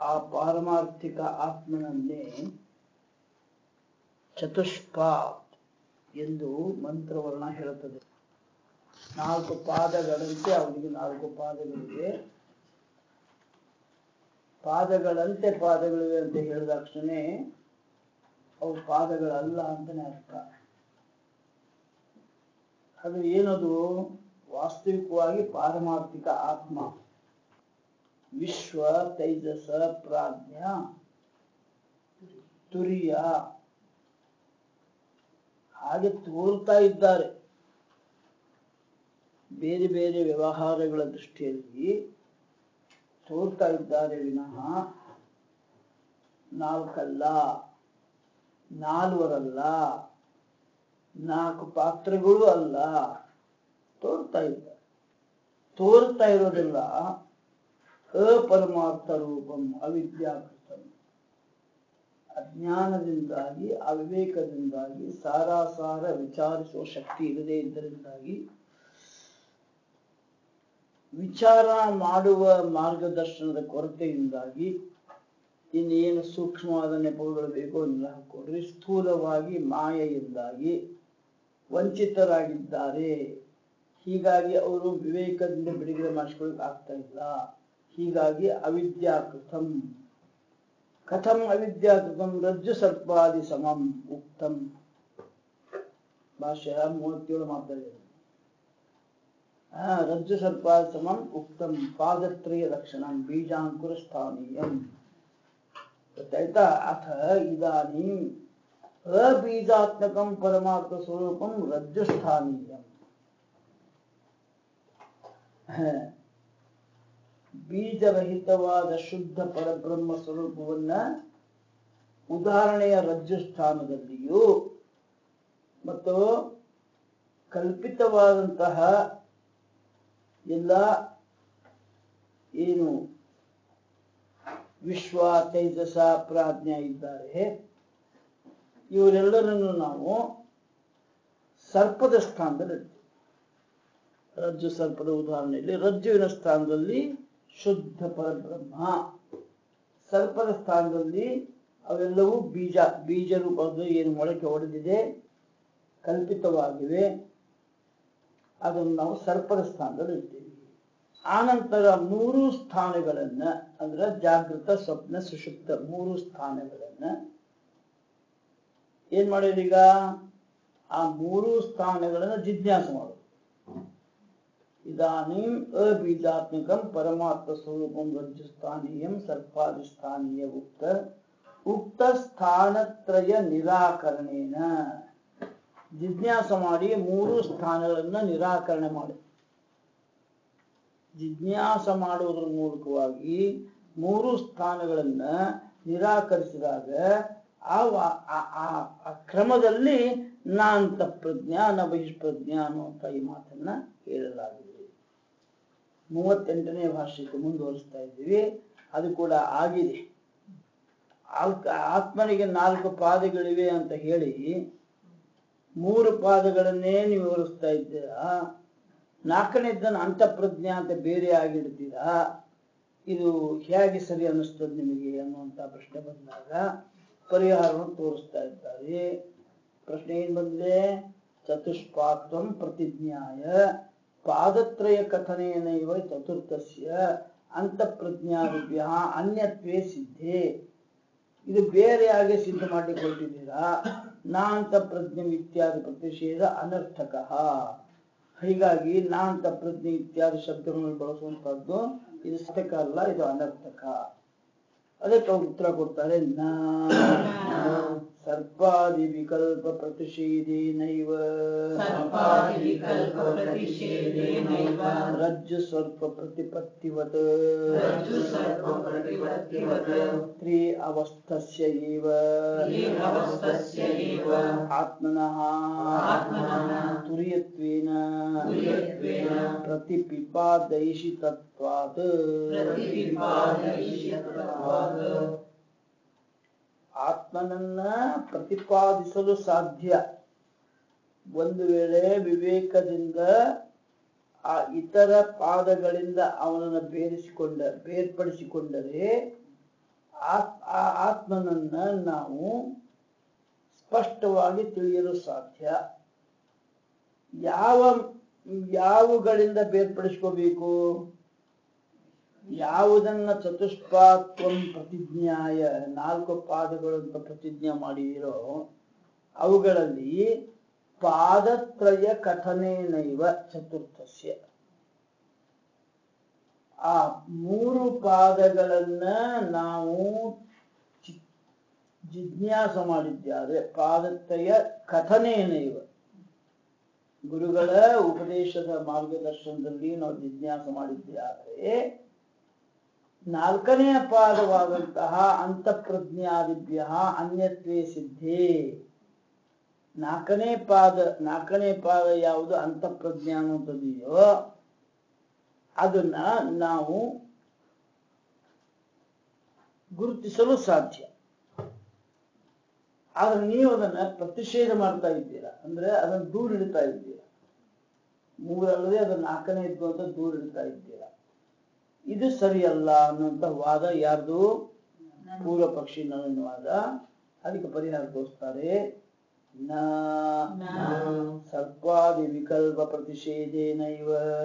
ಆ ಪಾರಮಾರ್ಥಿಕ ಆತ್ಮನನ್ನೇ ಚತುಷ್ಪಾತ್ ಎಂದು ಮಂತ್ರವರ್ಣ ಹೇಳುತ್ತದೆ ನಾಲ್ಕು ಪಾದಗಳಂತೆ ಅವನಿಗೆ ನಾಲ್ಕು ಪಾದಗಳಿವೆ ಪಾದಗಳಂತೆ ಪಾದಗಳಿವೆ ಅಂತ ಹೇಳಿದ ತಕ್ಷಣ ಅವು ಪಾದಗಳಲ್ಲ ಅಂತಾನೆ ಅರ್ಥ ಅದು ಏನದು ವಾಸ್ತವಿಕವಾಗಿ ಪಾರಮಾರ್ಥಿಕ ಆತ್ಮ ವಿಶ್ವ ತೈಜಸ ಪ್ರಾಜ್ಞ ತುರಿಯ ಹಾಗೆ ತೋರ್ತಾ ಇದ್ದಾರೆ ಬೇರೆ ಬೇರೆ ವ್ಯವಹಾರಗಳ ದೃಷ್ಟಿಯಲ್ಲಿ ತೋರ್ತಾ ಇದ್ದಾರೆ ವಿನಃ ನಾಲ್ಕಲ್ಲ ನಾಲ್ವರಲ್ಲ ನಾಲ್ಕು ಪಾತ್ರಗಳು ಅಲ್ಲ ತೋರ್ತಾ ಇದ್ದಾರೆ ತೋರ್ತಾ ಇರೋದೆಲ್ಲ ಅಪರಮಾರ್ಥ ರೂಪಂ ಅವಿದ್ಯಾಕೃತಂ ಅಜ್ಞಾನದಿಂದಾಗಿ ಅವಿವೇಕದಿಂದಾಗಿ ಸಾರಾಸಾರ ವಿಚಾರಿಸುವ ಶಕ್ತಿ ಇಲ್ಲದೆ ಇದ್ದರಿಂದಾಗಿ ವಿಚಾರ ಮಾಡುವ ಮಾರ್ಗದರ್ಶನದ ಕೊರತೆಯಿಂದಾಗಿ ಇನ್ನೇನು ಸೂಕ್ಷ್ಮವಾದ ನೆಪಗಳು ಬೇಕೋ ಎಲ್ಲ ಹಾಕೊಡ್ರಿ ಸ್ಥೂಲವಾಗಿ ಮಾಯೆಯಿಂದಾಗಿ ವಂಚಿತರಾಗಿದ್ದಾರೆ ಹೀಗಾಗಿ ಅವರು ವಿವೇಕದಿಂದ ಬಿಡುಗಡೆ ಮಾಡಿಸ್ಕೊಳ್ಳಿಕ್ ಆಗ್ತಾ ಇಲ್ಲ ಹೀಗಾಗಿ ಅವಿದ್ಯಾಕೃತಂ ಕಥಂ ಅವಿದ್ಯಾಕೃತಂ ರಜ್ಜು ಸರ್ಪಾದಿ ಸಮಂ ಉಕ್ತಂ ಭಾಷೆ ಮೂವತ್ತೇಳು ಮಾತಾಡಿದೆ ಆ, ರಜ್ಜು ಸರ್ಪಾದಿ ಸಮಂ ಉಕ್ತಂ ಪಾದತ್ರಯ ಲಕ್ಷಣಂ ಬೀಜಾಂಕುರ ಸ್ಥಾನೀಯಂ ಗೊತ್ತಾಯ್ತಾ ಅಥ ಇದಾನೀಂ ಅಬೀಜಾತ್ಮಕಂ ಪರಮಾರ್ಥ ಸ್ವರೂಪಂ ರಜ್ಜು ಸ್ಥಾನೀಯಂ ಹ. ಬೀಜರಹಿತವಾದ ಶುದ್ಧ ಪರಬ್ರಹ್ಮ ಸ್ವರೂಪವನ್ನ ಉದಾಹರಣೆಯ ರಜ್ಜು ಸ್ಥಾನದಲ್ಲಿಯೂ ಮತ್ತು ಕಲ್ಪಿತವಾದಂತಹ ಎಲ್ಲ ಏನು ವಿಶ್ವ ತೈಜಸ ಪ್ರಾಜ್ಞ ಇದ್ದಾರೆ ಇವರೆಲ್ಲರನ್ನು ನಾವು ಸರ್ಪದ ಸ್ಥಾನದಲ್ಲಿ ಇಡ್ತೀವಿ ರಜ್ಜು ಸರ್ಪದ ಉದಾಹರಣೆಯಲ್ಲಿ ರಜ್ಜುವಿನ ಸ್ಥಾನದಲ್ಲಿ ಶುದ್ಧ ಪರಬ್ರಹ್ಮ ಸರ್ಪದ ಸ್ಥಾನದಲ್ಲಿ ಅವೆಲ್ಲವೂ ಬೀಜ ಬೀಜ ರೂಪದ ಏನು ಮೊಳಕೆ ಹೊಡೆದಿದೆ ಕಲ್ಪಿತವಾಗಿವೆ ಅದನ್ನು ನಾವು ಸರ್ಪದ ಸ್ಥಾನದಲ್ಲಿ ಇಡ್ತೀವಿ ಆನಂತರ ಮೂರು ಸ್ಥಾನಗಳನ್ನ ಅಂದ್ರೆ ಜಾಗೃತ ಸ್ವಪ್ನ ಸುಷುಪ್ತ ಮೂರು ಸ್ಥಾನಗಳನ್ನ ಏನ್ ಮಾಡಿದೀಗ ಆ ಮೂರು ಸ್ಥಾನಗಳನ್ನ ಜಿಜ್ಞಾಸ ಮಾಡೋದು ಇದಾನೀಂ ಅಬೀಜಾತ್ಮಕಂ ಪರಮಾತ್ಮ ಸ್ವರೂಪಂ ರಜ್ಜು ಸ್ಥಾನೀಯಂ ಸರ್ಪಾದಿ ಸ್ಥಾನೀಯ ಉಕ್ತ ಉಕ್ತ ಸ್ಥಾನತ್ರಯ ನಿರಾಕರಣೇನ ಜಿಜ್ಞಾಸ ಮಾಡಿ ಮೂರು ಸ್ಥಾನಗಳನ್ನ ನಿರಾಕರಣೆ ಮಾಡಿ ಜಿಜ್ಞಾಸ ಮಾಡುವುದರ ಮೂಲಕವಾಗಿ ಮೂರು ಸ್ಥಾನಗಳನ್ನ ನಿರಾಕರಿಸಿದಾಗ ಆ ವಾ- ಆ- ಆ- ಆ ಕ್ರಮದಲ್ಲಿ ನಾಂತ ಪ್ರಜ್ಞಾ ನ ಬಹಿಷ್ಪ್ರಜ್ಞಾ ಅನ್ನುವಂಥ ಈ ಮಾತನ್ನ ಹೇಳಲಾಗಿದೆ ಮೂವತ್ತೆಂಟನೇ ಭಾಷೆಗೆ ಮುಂದುವರಿಸ್ತಾ ಇದ್ದೀವಿ ಅದು ಕೂಡ ಆಗಿದೆ ಆಲ್ಕ ಆತ್ಮನಿಗೆ ನಾಲ್ಕು ಪಾದಗಳಿವೆ ಅಂತ ಹೇಳಿ ಮೂರು ಪಾದಗಳನ್ನೇ ನೀವು ವಿವರಿಸ್ತಾ ಇದ್ದೀರಾ ನಾಲ್ಕನೇದ್ದನ್ನು ಅಂತಃಪ್ರಜ್ಞಾ ಅಂತ ಬೇರೆ ಆಗಿಡ್ತೀರಾ ಇದು ಹೇಗೆ ಸರಿ ಅನ್ನಿಸ್ತದೆ ನಿಮಗೆ ಅನ್ನುವಂತ ಪ್ರಶ್ನೆ ಬಂದಾಗ ಪರಿಹಾರವನ್ನು ತೋರಿಸ್ತಾ ಇದ್ದಾರೆ ಪ್ರಶ್ನೆ ಏನ್ ಬಂದಿದೆ ಚತುಷ್ಪಾತ್ವಂ ಪ್ರತಿಜ್ಞಾಯ ಪಾದತ್ರಯ ಕಥನೇನೈವ ಚತುರ್ಥಸ್ಯ ಅಂತಃಪ್ರಜ್ಞಾದಿಭ್ಯ ಅನ್ಯತ್ವೇ ಸಿದ್ಧೆ ಇದು ಬೇರೆಯಾಗಿ ಸಿದ್ಧ ಮಾಡಿ ಕೊಟ್ಟಿದ್ದೀರಾ ನಾ ಅಂತ ಪ್ರಜ್ಞೆ ಇತ್ಯಾದಿ ಪ್ರತಿಷೇಧ ಅನರ್ಥಕ ಹೀಗಾಗಿ ನಾ ಅಂತ ಪ್ರಜ್ಞೆ ಇತ್ಯಾದಿ ಶಬ್ದಗಳನ್ನು ಬಳಸುವಂತಹದ್ದು ಇದು ಸತ್ಯಕ ಅಲ್ಲ ಇದು ಅನರ್ಥಕ ಅದಕ್ಕೆ ಅವ್ರು ಉತ್ತರ ಕೊಡ್ತಾರೆ ನ ಸರ್ಪಾದಿ ವಿಕಲ್ಪ ಪ್ರತಿಷೇಧೇನೈವ सर्पादिविकल्पप्रतिषेधेनैव ರಜ್ಜು ಸ್ವಲ್ಪ ಪ್ರತಿಪತ್ತಿವತ್ रज्जुसर्पप्रतिपत्तिवत् ತ್ರಿ ಅವಸ್ಥಸ್ಯ ಏವ त्रिअवस्थस्य एव ಆತ್ಮನಃ ಆತ್ಮನಃ ತುರಿಯತ್ವೇನ ತುರ್ಯತ್ವೇನ ಪ್ರತಿಪಿಪಾದೈಷಿತತ್ವಾತ್ प्रतिपिपादयिष्यत्वात् ಆತ್ಮನನ್ನ ಪ್ರತಿಪಾದಿಸಲು ಸಾಧ್ಯ ಒಂದು ವೇಳೆ ವಿವೇಕದಿಂದ ಆ ಇತರ ಪಾದಗಳಿಂದ ಅವನನ್ನು ಬೇರಿಸಿಕೊಂಡ ಬೇರ್ಪಡಿಸಿಕೊಂಡರೆ ಆತ್- ಆ ಆತ್ಮನನ್ನ ನಾವು ಸ್ಪಷ್ಟವಾಗಿ ತಿಳಿಯಲು ಸಾಧ್ಯ ಯಾವ ಯಾವುಗಳಿಂದ ಬೇರ್ಪಡಿಸ್ಕೋಬೇಕು ಯಾವುದನ್ನ ಚತುಷ್ಪಾತ್ವಂ ಪ್ರತಿಜ್ಞಾಯ ನಾಲ್ಕು ಪಾದಗಳು ಅಂತ ಪ್ರತಿಜ್ಞೆ ಮಾಡಿದಿರೋ ಅವುಗಳಲ್ಲಿ ಪಾದತ್ರಯ ಕಥನೇನೈವ ಚತುರ್ಥಸ್ಯ ಆ ಮೂರು ಪಾದಗಳನ್ನ ನಾವು ಚಿ- ಜಿಜ್ಞಾಸ ಮಾಡಿದ್ದಾರೆ ಪಾದತ್ರಯ ಕಥನೇನೈವ ಗುರುಗಳ ಉಪದೇಶದ ಮಾರ್ಗದರ್ಶನದಲ್ಲಿ ನಾವು ಜಿಜ್ಞಾಸ ಮಾಡಿದ್ದಾದರೆ ನಾಲ್ಕನೆಯ ಪಾದವಾದಂತಹ ಅಂತಃಪ್ರಜ್ಞಾದಿಭ್ಯ ಅನ್ಯತ್ವೇ ಸಿದ್ಧೇ ನಾಲ್ಕನೇ ಪಾದ ನಾಲ್ಕನೇ ಪಾದ ಯಾವುದು ಅಂತಃಪ್ರಜ್ಞಾ ಅನ್ನುವಂಥದ್ದಿದೆಯೋ ಅದನ್ನ ನಾವು ಗುರುತಿಸಲು ಸಾಧ್ಯ ಆದ್ರೆ ನೀವು ಅದನ್ನ ಪ್ರತಿಷೇಧ ಮಾಡ್ತಾ ಇದ್ದೀರಾ ಅಂದ್ರೆ ಅದನ್ನ ದೂರ ಇಡ್ತಾ ಇದ್ದೀರಾ ಮೂರಲ್ಲದೆ ಅದನ್ನ ನಾಲ್ಕನೇ ಇದ್ದು ಅಂತ ದೂರ ಇಡ್ತಾ ಇದ್ದೀರಾ ಇದು ಸರಿಯಲ್ಲ ಅನ್ನುವಂತ ವಾದ ಯಾರ್ದು ಪೂರ್ವ ಪಕ್ಷಿ ನನ್ನ ವಾದ ಅದಕ್ಕೆ ಪರಿಹಾರ ತೋರಿಸ್ತಾರೆ ನ ಸರ್ಪಾದಿ ವಿಕಲ್ಪ ಪ್ರತಿಷೇಧೇನೈವ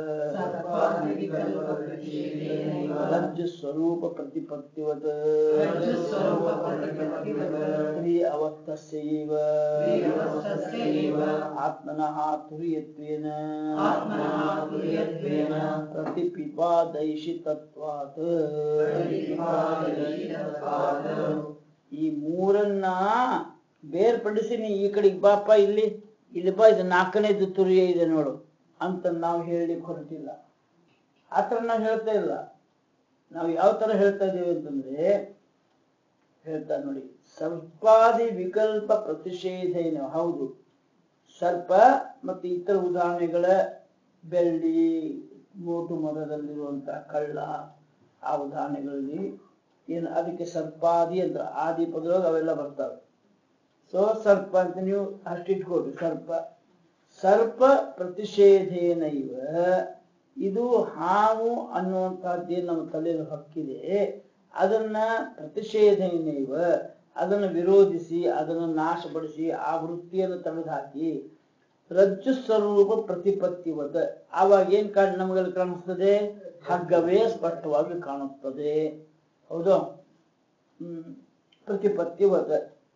ಸರ್ಪಾದಿವಿಕಲ್ಪಪ್ರತಿಷೇಧೇನೈವ ರಜ್ಜು ಸ್ವರೂಪ ಪ್ರತಿಪತ್ತಿವತ್ ರಜ್ಜುಸ್ವರೂಪಪ್ರತಿಪತ್ತಿವತ್ ಸ್ತ್ರೀ ಅವಸ್ಥಸ್ಯೈವ ಸ್ತ್ರೀಯವಸ್ಥಸ್ಯೈವ ಆತ್ಮನಃ ತುರಿಯತ್ವೇನ ಆತ್ಮನಃ ತುರ್ಯತ್ವೇನ ಪ್ರತಿಪಿಪಾದೈಷಿತತ್ವಾತ್ ಪ್ರತಿಪಿಪಾದೈಷಿತತ್ವಾತ್ ಈ ಮೂರನ್ನ ಬೇರ್ಪಡಿಸಿ ನೀ ಈ ಕಡೆಗೆ ಬಾಪ ಇಲ್ಲಿ ಇಲ್ಲಿ ಬಾ ಇದು ನಾಲ್ಕನೇದು ತುರಿಯ ಇದೆ ನೋಡು ಅಂತ ನಾವು ಹೇಳಲಿಕ್ಕೆ ಹೊರಟಿಲ್ಲ ಆ ಥರ ನಾವು ಹೇಳ್ತಾ ಇಲ್ಲ ನಾವು ಯಾವ ತರ ಹೇಳ್ತಾ ಇದ್ದೀವಿ ಅಂತಂದ್ರೆ ಹೇಳ್ತಾ ನೋಡಿ ಸರ್ಪಾದಿ ವಿಕಲ್ಪ ಪ್ರತಿಷೇಧೇನ ಹೌದು ಸರ್ಪ ಮತ್ತು ಇತರ ಉದಾಹರಣೆಗಳ ಬೆಳ್ಳಿ ಮೋಟು ಮರದಲ್ಲಿರುವಂತಹ ಕಳ್ಳ ಆ ಉದಾಹರಣೆಗಳಲ್ಲಿ ಏನು ಅದಕ್ಕೆ ಸರ್ಪಾದಿ ಅಂತ ಆದಿ ಪದವಾಗಿ ಅವೆಲ್ಲ ಬರ್ತವೆ ಸೊ ಸರ್ಪ ಅಂತ ನೀವು ಅಷ್ಟಿಟ್ಕೊಡ್ರಿ ಸರ್ಪ ಸರ್ಪ ಪ್ರತಿಷೇಧೇನೈವ ಇದು ಹಾವು ಅನ್ನುವಂತಹದ್ದೇನು ನಮ್ಮ ತಲೆಯಲ್ಲಿ ಹಕ್ಕಿದೆ ಅದನ್ನ ಪ್ರತಿಷೇಧೇನೈವ ಅದನ್ನು ವಿರೋಧಿಸಿ ಅದನ್ನು ನಾಶಪಡಿಸಿ ಆ ವೃತ್ತಿಯನ್ನು ತೆಗೆದುಹಾಕಿ ರಜ್ಜು ಸ್ವರೂಪ ಪ್ರತಿಪತ್ತಿವತ ಆವಾಗ ಏನ್ ಕಾಣ ನಮಗಲ್ಲಿ ಕಾಣಿಸ್ತದೆ ಹಗ್ಗವೇ ಸ್ಪಷ್ಟವಾಗಿ ಕಾಣುತ್ತದೆ ಹೌದು ಹ್ಮ್ ಪ್ರತಿಪತ್ತಿವತ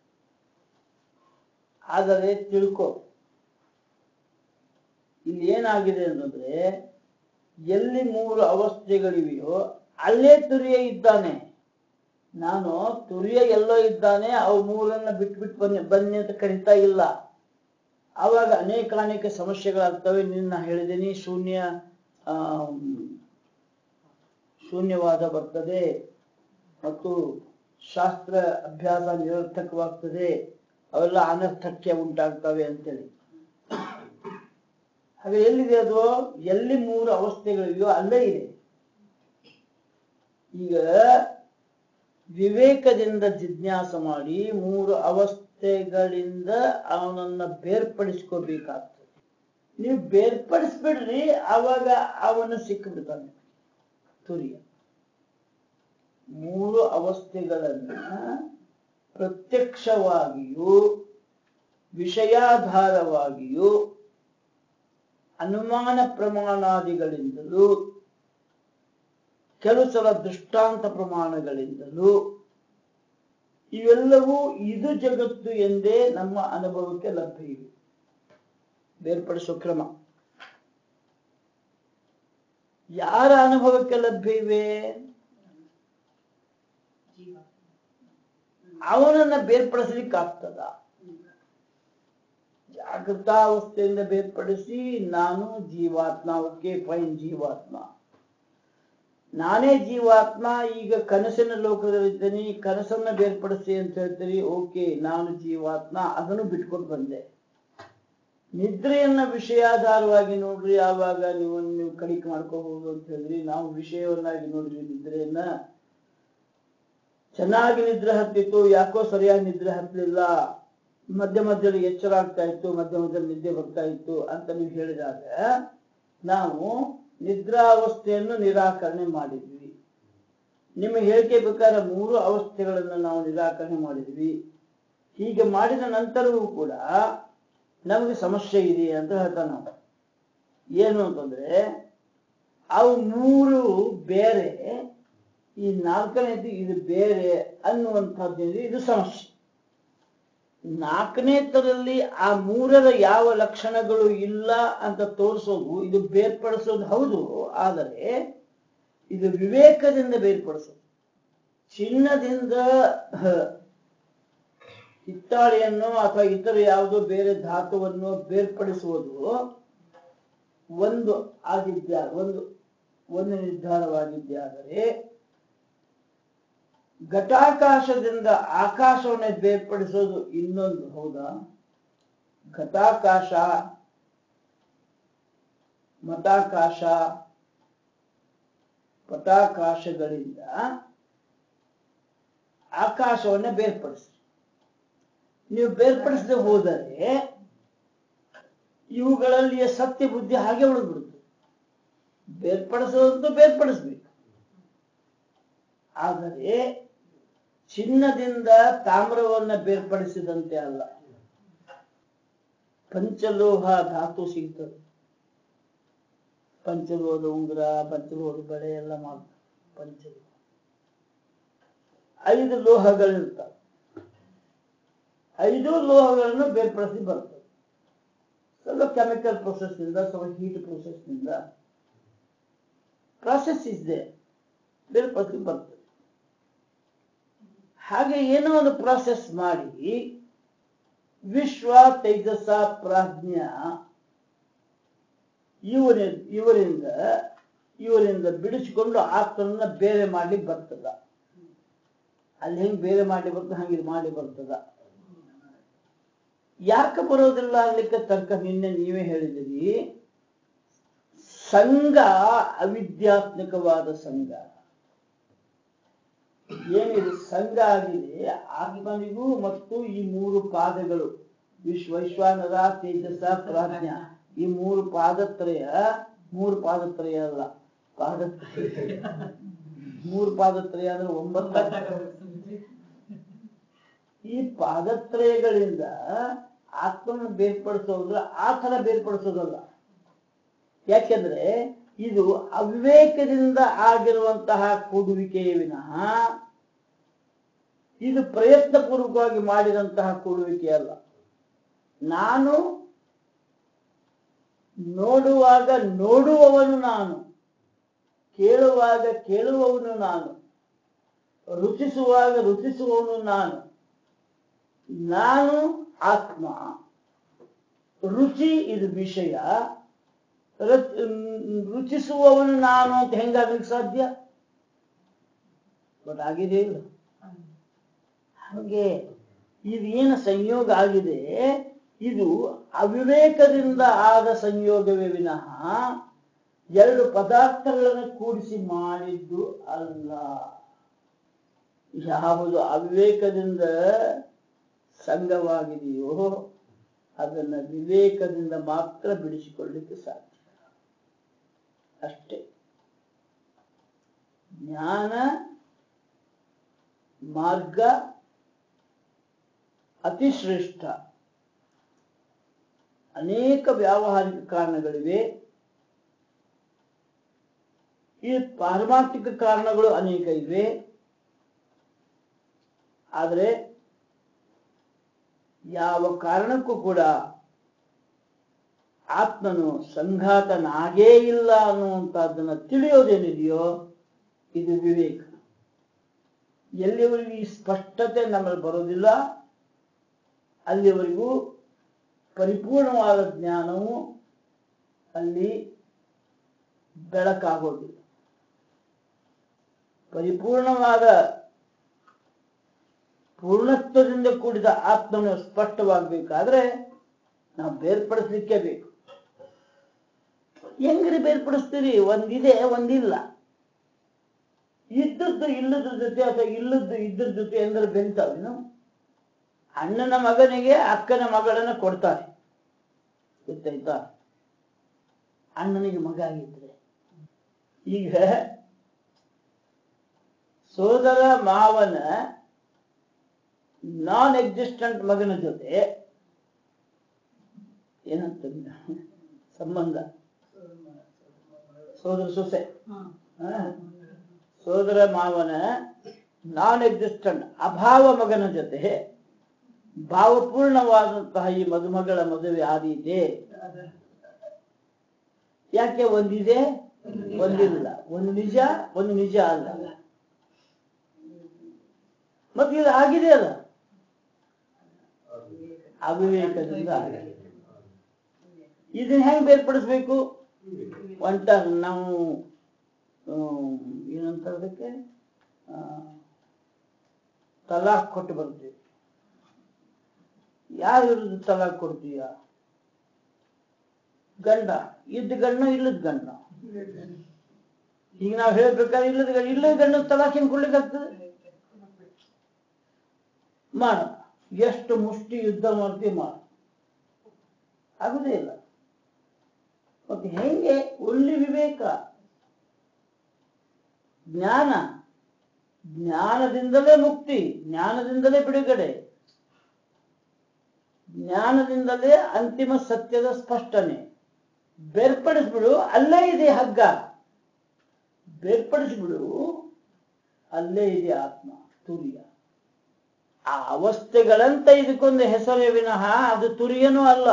ಆದರೆ ತಿಳ್ಕೊ ಇಲ್ಲಿ ಏನಾಗಿದೆ ಅಂತಂದ್ರೆ ಎಲ್ಲಿ ಮೂರು ಅವಸ್ಥೆಗಳಿವೆಯೋ ಅಲ್ಲೇ ತುರಿಯ ಇದ್ದಾನೆ ನಾನು ತುರಿಯ ಎಲ್ಲೋ ಇದ್ದಾನೆ ಅವು ಮೂರನ್ನ ಬಿಟ್ಬಿಟ್ಟು ಬನ್ನಿ ಬನ್ನಿ ಅಂತ ಕರಿತಾ ಇಲ್ಲ ಆವಾಗ ಅನೇಕ ಅನೇಕ ಸಮಸ್ಯೆಗಳಾಗ್ತವೆ ನಿನ್ನ ಹೇಳಿದ್ದೀನಿ ಶೂನ್ಯ ಆಮ್, ಶೂನ್ಯವಾದ ಬರ್ತದೆ ಮತ್ತು ಶಾಸ್ತ್ರ ಅಭ್ಯಾಸ ನಿರರ್ಥಕವಾಗ್ತದೆ ಅವೆಲ್ಲ ಅನರ್ಥಕ್ಕೆ ಉಂಟಾಗ್ತವೆ ಅಂತೇಳಿ ಹಾಗೆ ಎಲ್ಲಿದೆ ಅದು ಎಲ್ಲಿ ಮೂರು ಅವಸ್ಥೆಗಳಿವೆಯೋ ಅಲ್ಲೇ ಇದೆ ಈಗ ವಿವೇಕದಿಂದ ಜಿಜ್ಞಾಸ ಮಾಡಿ ಮೂರು ಅವಸ್ಥೆಗಳಿಂದ ಅವನನ್ನ ಬೇರ್ಪಡಿಸ್ಕೋಬೇಕಾಗ್ತದೆ ನೀವು ಬೇರ್ಪಡಿಸ್ಬಿಡ್ರಿ ಆವಾಗ ಅವನು ಸಿಕ್ಕಿಬಿಡ್ತಾನೆ ತುರಿಯ ಮೂರು ಅವಸ್ಥೆಗಳನ್ನ ಪ್ರತ್ಯಕ್ಷವಾಗಿಯೂ ವಿಷಯಾಧಾರವಾಗಿಯೂ ಅನುಮಾನ ಪ್ರಮಾಣಾದಿಗಳಿಂದಲೂ ಕೆಲವು ಸಲ ದೃಷ್ಟಾಂತ ಪ್ರಮಾಣಗಳಿಂದಲೂ ಇವೆಲ್ಲವೂ ಇದು ಜಗತ್ತು ಎಂದೇ ನಮ್ಮ ಅನುಭವಕ್ಕೆ ಲಭ್ಯ ಇವೆ ಬೇರ್ಪಡಿಸುವ ಕ್ರಮ ಯಾರ ಅನುಭವಕ್ಕೆ ಲಭ್ಯ ಇವೆ ಅವನನ್ನ ಬೇರ್ಪಡಿಸ್ಲಿಕ್ಕೆ ಆಗ್ತದ ಜಾಗೃತಾವಸ್ಥೆಯಿಂದ ಬೇರ್ಪಡಿಸಿ ನಾನು ಜೀವಾತ್ಮ ಓಕೆ ಫೈನ್ ಜೀವಾತ್ಮ ನಾನೇ ಜೀವಾತ್ಮ ಈಗ ಕನಸಿನ ಲೋಕದಲ್ಲಿದ್ದೇನೆ ಕನಸನ್ನ ಬೇರ್ಪಡಿಸಿ ಅಂತ ಹೇಳ್ತೀರಿ ಓಕೆ ನಾನು ಜೀವಾತ್ಮ ಅದನ್ನು ಬಿಟ್ಕೊಂಡು ಬಂದೆ ನಿದ್ರೆಯನ್ನ ವಿಷಯಾಧಾರವಾಗಿ ನೋಡ್ರಿ ಆವಾಗ ನೀವು ನೀವು ಕಡಿಕೆ ಮಾಡ್ಕೋಬಹುದು ಅಂತ ಹೇಳಿದ್ರಿ ನಾವು ವಿಷಯವನ್ನಾಗಿ ನೋಡಿದ್ವಿ ನಿದ್ರೆಯನ್ನ ಚೆನ್ನಾಗಿ ನಿದ್ರೆ ಹತ್ತಿತ್ತು ಯಾಕೋ ಸರಿಯಾಗಿ ನಿದ್ರೆ ಹತ್ತಲಿಲ್ಲ ಮಧ್ಯ ಮಧ್ಯದಲ್ಲಿ ಎಚ್ಚರ ಆಗ್ತಾ ಇತ್ತು ಮಧ್ಯ ಮಧ್ಯದಲ್ಲಿ ನಿದ್ದೆ ಬರ್ತಾ ಇತ್ತು ಅಂತ ನೀವು ಹೇಳಿದಾಗ ನಾವು ನಿದ್ರಾವಸ್ಥೆಯನ್ನು ನಿರಾಕರಣೆ ಮಾಡಿದ್ವಿ ನಿಮ್ಮ ಹೇಳಿಕೆ ಪ್ರಕಾರ ಮೂರು ಅವಸ್ಥೆಗಳನ್ನು ನಾವು ನಿರಾಕರಣೆ ಮಾಡಿದ್ವಿ ಹೀಗೆ ಮಾಡಿದ ನಂತರವೂ ಕೂಡ ನಮಗೆ ಸಮಸ್ಯೆ ಇದೆ ಅಂತ ಹೇಳ್ತಾ ನಾವು ಏನು ಅಂತಂದ್ರೆ ಅವು ಮೂರು ಬೇರೆ ಈ ನಾಲ್ಕನೇದು ಇದು ಬೇರೆ ಅನ್ನುವಂಥದ್ದೇನಿದೆ ಇದು ಸಮಸ್ಯೆ ನಾಲ್ಕನೇ ತರಲ್ಲಿ ಆ ಮೂರರ ಯಾವ ಲಕ್ಷಣಗಳು ಇಲ್ಲ ಅಂತ ತೋರಿಸೋದು ಇದು ಬೇರ್ಪಡಿಸೋದು ಹೌದು ಆದರೆ ಇದು ವಿವೇಕದಿಂದ ಬೇರ್ಪಡಿಸೋದು ಚಿನ್ನದಿಂದ ಹ, ಹಿತ್ತಾಳೆಯನ್ನು ಅಥವಾ ಇತರ ಯಾವುದೋ ಬೇರೆ ಧಾತುವನ್ನು ಬೇರ್ಪಡಿಸುವುದು ಒಂದು ಆಗಿದ್ದ ಒಂದು ಒಂದು ನಿರ್ಧಾರವಾಗಿದ್ದೆ ಆದರೆ ಘಟಾಕಾಶದಿಂದ ಆಕಾಶವನ್ನೇ ಬೇರ್ಪಡಿಸೋದು ಇನ್ನೊಂದು ಹೌದಾ ಘಟಾಕಾಶ ಮಠಾಕಾಶ ಪಟಾಕಾಶಗಳಿಂದ ಆಕಾಶವನ್ನ ಬೇರ್ಪಡಿಸಿ ನೀವು ಬೇರ್ಪಡಿಸದೆ ಹೋದರೆ ಇವುಗಳಲ್ಲಿಯ ಸತ್ಯ ಬುದ್ಧಿ ಹಾಗೆ ಉಳಿದ್ಬಿಡುತ್ತೆ ಬೇರ್ಪಡಿಸೋದಂತೂ ಬೇರ್ಪಡಿಸ್ಬೇಕು ಆದರೆ ಚಿನ್ನದಿಂದ ತಾಮ್ರವನ್ನ ಬೇರ್ಪಡಿಸಿದಂತೆ ಅಲ್ಲ ಪಂಚಲೋಹ ಧಾತು ಸಿಗ್ತದೆ ಪಂಚಲೋಹದ ಉಂಗುರ ಪಂಚಲೋಹದ ಬಳೆ ಎಲ್ಲ ಮಾಡ್ತಾರೆ ಪಂಚಲೋಹ ಐದು ಲೋಹಗಳಿರ್ತವೆ ಐದು ಲೋಹಗಳನ್ನು ಬೇರ್ಪಡಿಸಿ ಬರ್ತದೆ ಸ್ವಲ್ಪ ಕೆಮಿಕಲ್ ಪ್ರೊಸೆಸ್ ನಿಂದ ಸ್ವಲ್ಪ ಹೀಟ್ ಪ್ರೊಸೆಸ್ ನಿಂದ ಪ್ರಾಸೆಸ್ ಇದೆ ಬೇರ್ಪಡಿಸಿ ಬರ್ತದೆ ಹಾಗೆ ಏನೋ ಒಂದು ಪ್ರಾಸೆಸ್ ಮಾಡಿ ವಿಶ್ವ ತೇಜಸ ಪ್ರಾಜ್ಞ ಇವರ ಇವರಿಂದ ಇವರಿಂದ ಬಿಡಿಸಿಕೊಂಡು ಆತ್ಮನ್ನ ಬೇರೆ ಮಾಡಿ ಬರ್ತದ ಅಲ್ಲಿ ಹೆಂಗ್ ಬೇರೆ ಮಾಡಿ ಬರ್ತದ ಹಂಗೆ ಇದು ಮಾಡಿ ಬರ್ತದ ಯಾಕೆ ಬರೋದಿಲ್ಲ ಅನ್ಲಿಕ್ಕೆ ತರ್ಕ ನಿನ್ನೆ ನೀವೇ ಹೇಳಿದಿರಿ ಸಂಘ ಅವಿದ್ಯಾತ್ಮಕವಾದ ಸಂಘ ಏನಿದೆ ಸಂಘ ಆಗಿದೆ ಆತ್ಮನಿಗೂ ಮತ್ತು ಈ ಮೂರು ಪಾದಗಳು ವಿಶ್ವ ವೈಶ್ವಾನರ ತೇಜಸ ಪ್ರಾಜ್ಞ ಈ ಮೂರು ಪಾದತ್ರಯ ಮೂರು ಪಾದತ್ರಯ ಅಲ್ಲ ಪಾದತ್ರಯ ಮೂರು ಪಾದತ್ರಯ ಅಂದ್ರೆ ಒಂಬತ್ತು ಈ ಪಾದತ್ರಯಗಳಿಂದ ಆತ್ಮನ ಬೇರ್ಪಡಿಸೋದ್ರ ಆ ತರ ಬೇರ್ಪಡಿಸೋದಲ್ಲ ಯಾಕೆಂದ್ರೆ ಇದು ಅವಿವೇಕದಿಂದ ಆಗಿರುವಂತಹ ಕೂಡುವಿಕೆಯ ವಿನಃ ಇದು ಪ್ರಯತ್ನ ಪೂರ್ವಕವಾಗಿ ಮಾಡಿದಂತಹ ಕೂಡುವಿಕೆ ಅಲ್ಲ ನಾನು ನೋಡುವಾಗ ನೋಡುವವನು ನಾನು ಕೇಳುವಾಗ ಕೇಳುವವನು ನಾನು ರುಚಿಸುವಾಗ ರುಚಿಸುವವನು ನಾನು ನಾನು ಆತ್ಮ ರುಚಿ ಇದು ವಿಷಯ ರ- ರುಚಿಸುವವನು ನಾನು ಅಂತ ಹೆಂಗಾಗ್ಲಿಕ್ಕೆ ಸಾಧ್ಯ ಬಟ್ ಆಗಿದೆ ಇಲ್ಲ ಹಾಗೆ ಇದೇನು ಸಂಯೋಗ ಆಗಿದೆ ಇದು ಅವಿವೇಕದಿಂದ ಆದ ಸಂಯೋಗವೇ ವಿನಃ ಎರಡು ಪದಾರ್ಥಗಳನ್ನು ಕೂಡಿಸಿ ಮಾಡಿದ್ದು ಅಲ್ಲ ಯಾವುದು ಅವಿವೇಕದಿಂದ ಸಂಘವಾಗಿದೆಯೋ ಅದನ್ನ ವಿವೇಕದಿಂದ ಮಾತ್ರ ಬಿಡಿಸಿಕೊಳ್ಳಿಕ್ಕೆ ಸಾಧ್ಯ ಅಷ್ಟೇ ಜ್ಞಾನ ಮಾರ್ಗ ಅತಿ ಶ್ರೇಷ್ಠ ಅನೇಕ ವ್ಯಾವಹಾರಿಕ ಕಾರಣಗಳಿವೆ ಈ ಪಾರಮಾರ್ಥಿಕ ಕಾರಣಗಳು ಅನೇಕ ಇವೆ ಆದರೆ ಯಾವ ಕಾರಣಕ್ಕೂ ಕೂಡ ಆತ್ಮನು ಸಂಘಾತನಾಗೇ ಇಲ್ಲ ಅನ್ನುವಂಥದ್ದನ್ನ ತಿಳಿಯೋದೇನಿದೆಯೋ ಇದು ವಿವೇಕ ಎಲ್ಲಿವರೆಗೂ ಈ ಸ್ಪಷ್ಟತೆ ನಮ್ಮಲ್ಲಿ ಬರೋದಿಲ್ಲ ಅಲ್ಲಿವರೆಗೂ ಪರಿಪೂರ್ಣವಾದ ಜ್ಞಾನವು ಅಲ್ಲಿ ಬೆಳಕಾಗೋದಿಲ್ಲ ಪರಿಪೂರ್ಣವಾದ ಪೂರ್ಣತ್ವದಿಂದ ಕೂಡಿದ ಆತ್ಮನು ಸ್ಪಷ್ಟವಾಗಬೇಕಾದ್ರೆ ನಾವು ಬೇರ್ಪಡಿಸ್ಲಿಕ್ಕೆ ಬೇಕು ಹೆಂಗ್ರಿ ಬೇರ್ಪಡಿಸ್ತೀರಿ ಒಂದಿದೆ ಒಂದಿಲ್ಲ ಇದ್ದದ್ದು ಇಲ್ಲದ ಜೊತೆ ಅಥವಾ ಇಲ್ಲದ್ದು ಇದ್ರ ಜೊತೆ ಎಂದ್ರೆ ಬೆರಿತಾವೇನು ಅಣ್ಣನ ಮಗನಿಗೆ ಅಕ್ಕನ ಮಗಳನ್ನ ಕೊಡ್ತಾರೆ ಗೊತ್ತಾಯ್ತಾ ಅಣ್ಣನಿಗೆ ಮಗ ಆಗಿದ್ರೆ ಈಗ ಸೋದರ ಮಾವನ ನಾನ್ ಎಕ್ಸಿಸ್ಟೆಂಟ್ ಮಗನ ಜೊತೆ ಏನಂತ ಸಂಬಂಧ ಸೋದರ ಸೊಸೆ ಹ? ಸೋದರ ಮಾವನ ನಾನ್ ಎಕ್ಸಿಸ್ಟೆಂಟ್ ಅಭಾವ ಮಗನ ಜೊತೆ ಭಾವಪೂರ್ಣವಾದಂತಹ ಈ ಮದುಮಗಳ ಮದುವೆ ಆದೀತೆ ಯಾಕೆ ಒಂದಿದೆ ಒಂದಿಲ್ಲ ಒಂದು ನಿಜ ಒಂದು ನಿಜ ಅಲ್ಲ ಮತ್ತೆ ಇದು ಆಗಿದೆ ಅಲ್ಲ ಅವಿವೇಕದಿಂದ ಆಗಿದೆ ಇದನ್ನ ಹೆಂಗ್ ಬೇರ್ಪಡಿಸ್ಬೇಕು ಒಂಟ ನಾವು ಹ್ಮ್, ಏನಂತಾರೆ ಅದಕ್ಕೆ ಆ, ತಲಾಕ್ ಕೊಟ್ಟು ಬರ್ತೀವಿ ಯಾರ ವಿರುದ್ಧ ತಲಾಕ್ ಕೊಡ್ತೀಯ ಗಂಡ ಇದ್ದ ಗಂಡ ಇಲ್ಲದ ಗಂಡ ಈಗ ನಾವು ಹೇಳ್ಬೇಕಾದ್ರೆ ಇಲ್ಲದ ಗಂಡ ಇಲ್ಲದ ಗಂಡ ತಲಾಕ್ ಹೆಂಗ್ ಕೊಡ್ಲಿಕ್ಕಾಗ್ತದೆ ಮಾಡ ಎಷ್ಟು ಮುಷ್ಟಿ ಯುದ್ಧ ಮಾಡ್ತೀವಿ ಮಾಡ ಆಗುದೇ ಇಲ್ಲ ಮತ್ತೆ ಹೆಂಗೆ ಒಳ್ಳೆ ವಿವೇಕ ಜ್ಞಾನ ಜ್ಞಾನದಿಂದಲೇ ಮುಕ್ತಿ ಜ್ಞಾನದಿಂದಲೇ ಬಿಡುಗಡೆ ಜ್ಞಾನದಿಂದಲೇ ಅಂತಿಮ ಸತ್ಯದ ಸ್ಪಷ್ಟನೆ ಬೇರ್ಪಡಿಸ್ಬಿಡು ಅಲ್ಲೇ ಇದೆ ಹಗ್ಗ ಬೇರ್ಪಡಿಸ್ಬಿಡು ಅಲ್ಲೇ ಇದೆ ಆತ್ಮ ತುರ್ಯ ಆ ಅವಸ್ಥೆಗಳಂತ ಇದಕ್ಕೊಂದು ಹೆಸರೇ ವಿನಃ ಅದು ತುರಿಯನೂ ಅಲ್ಲ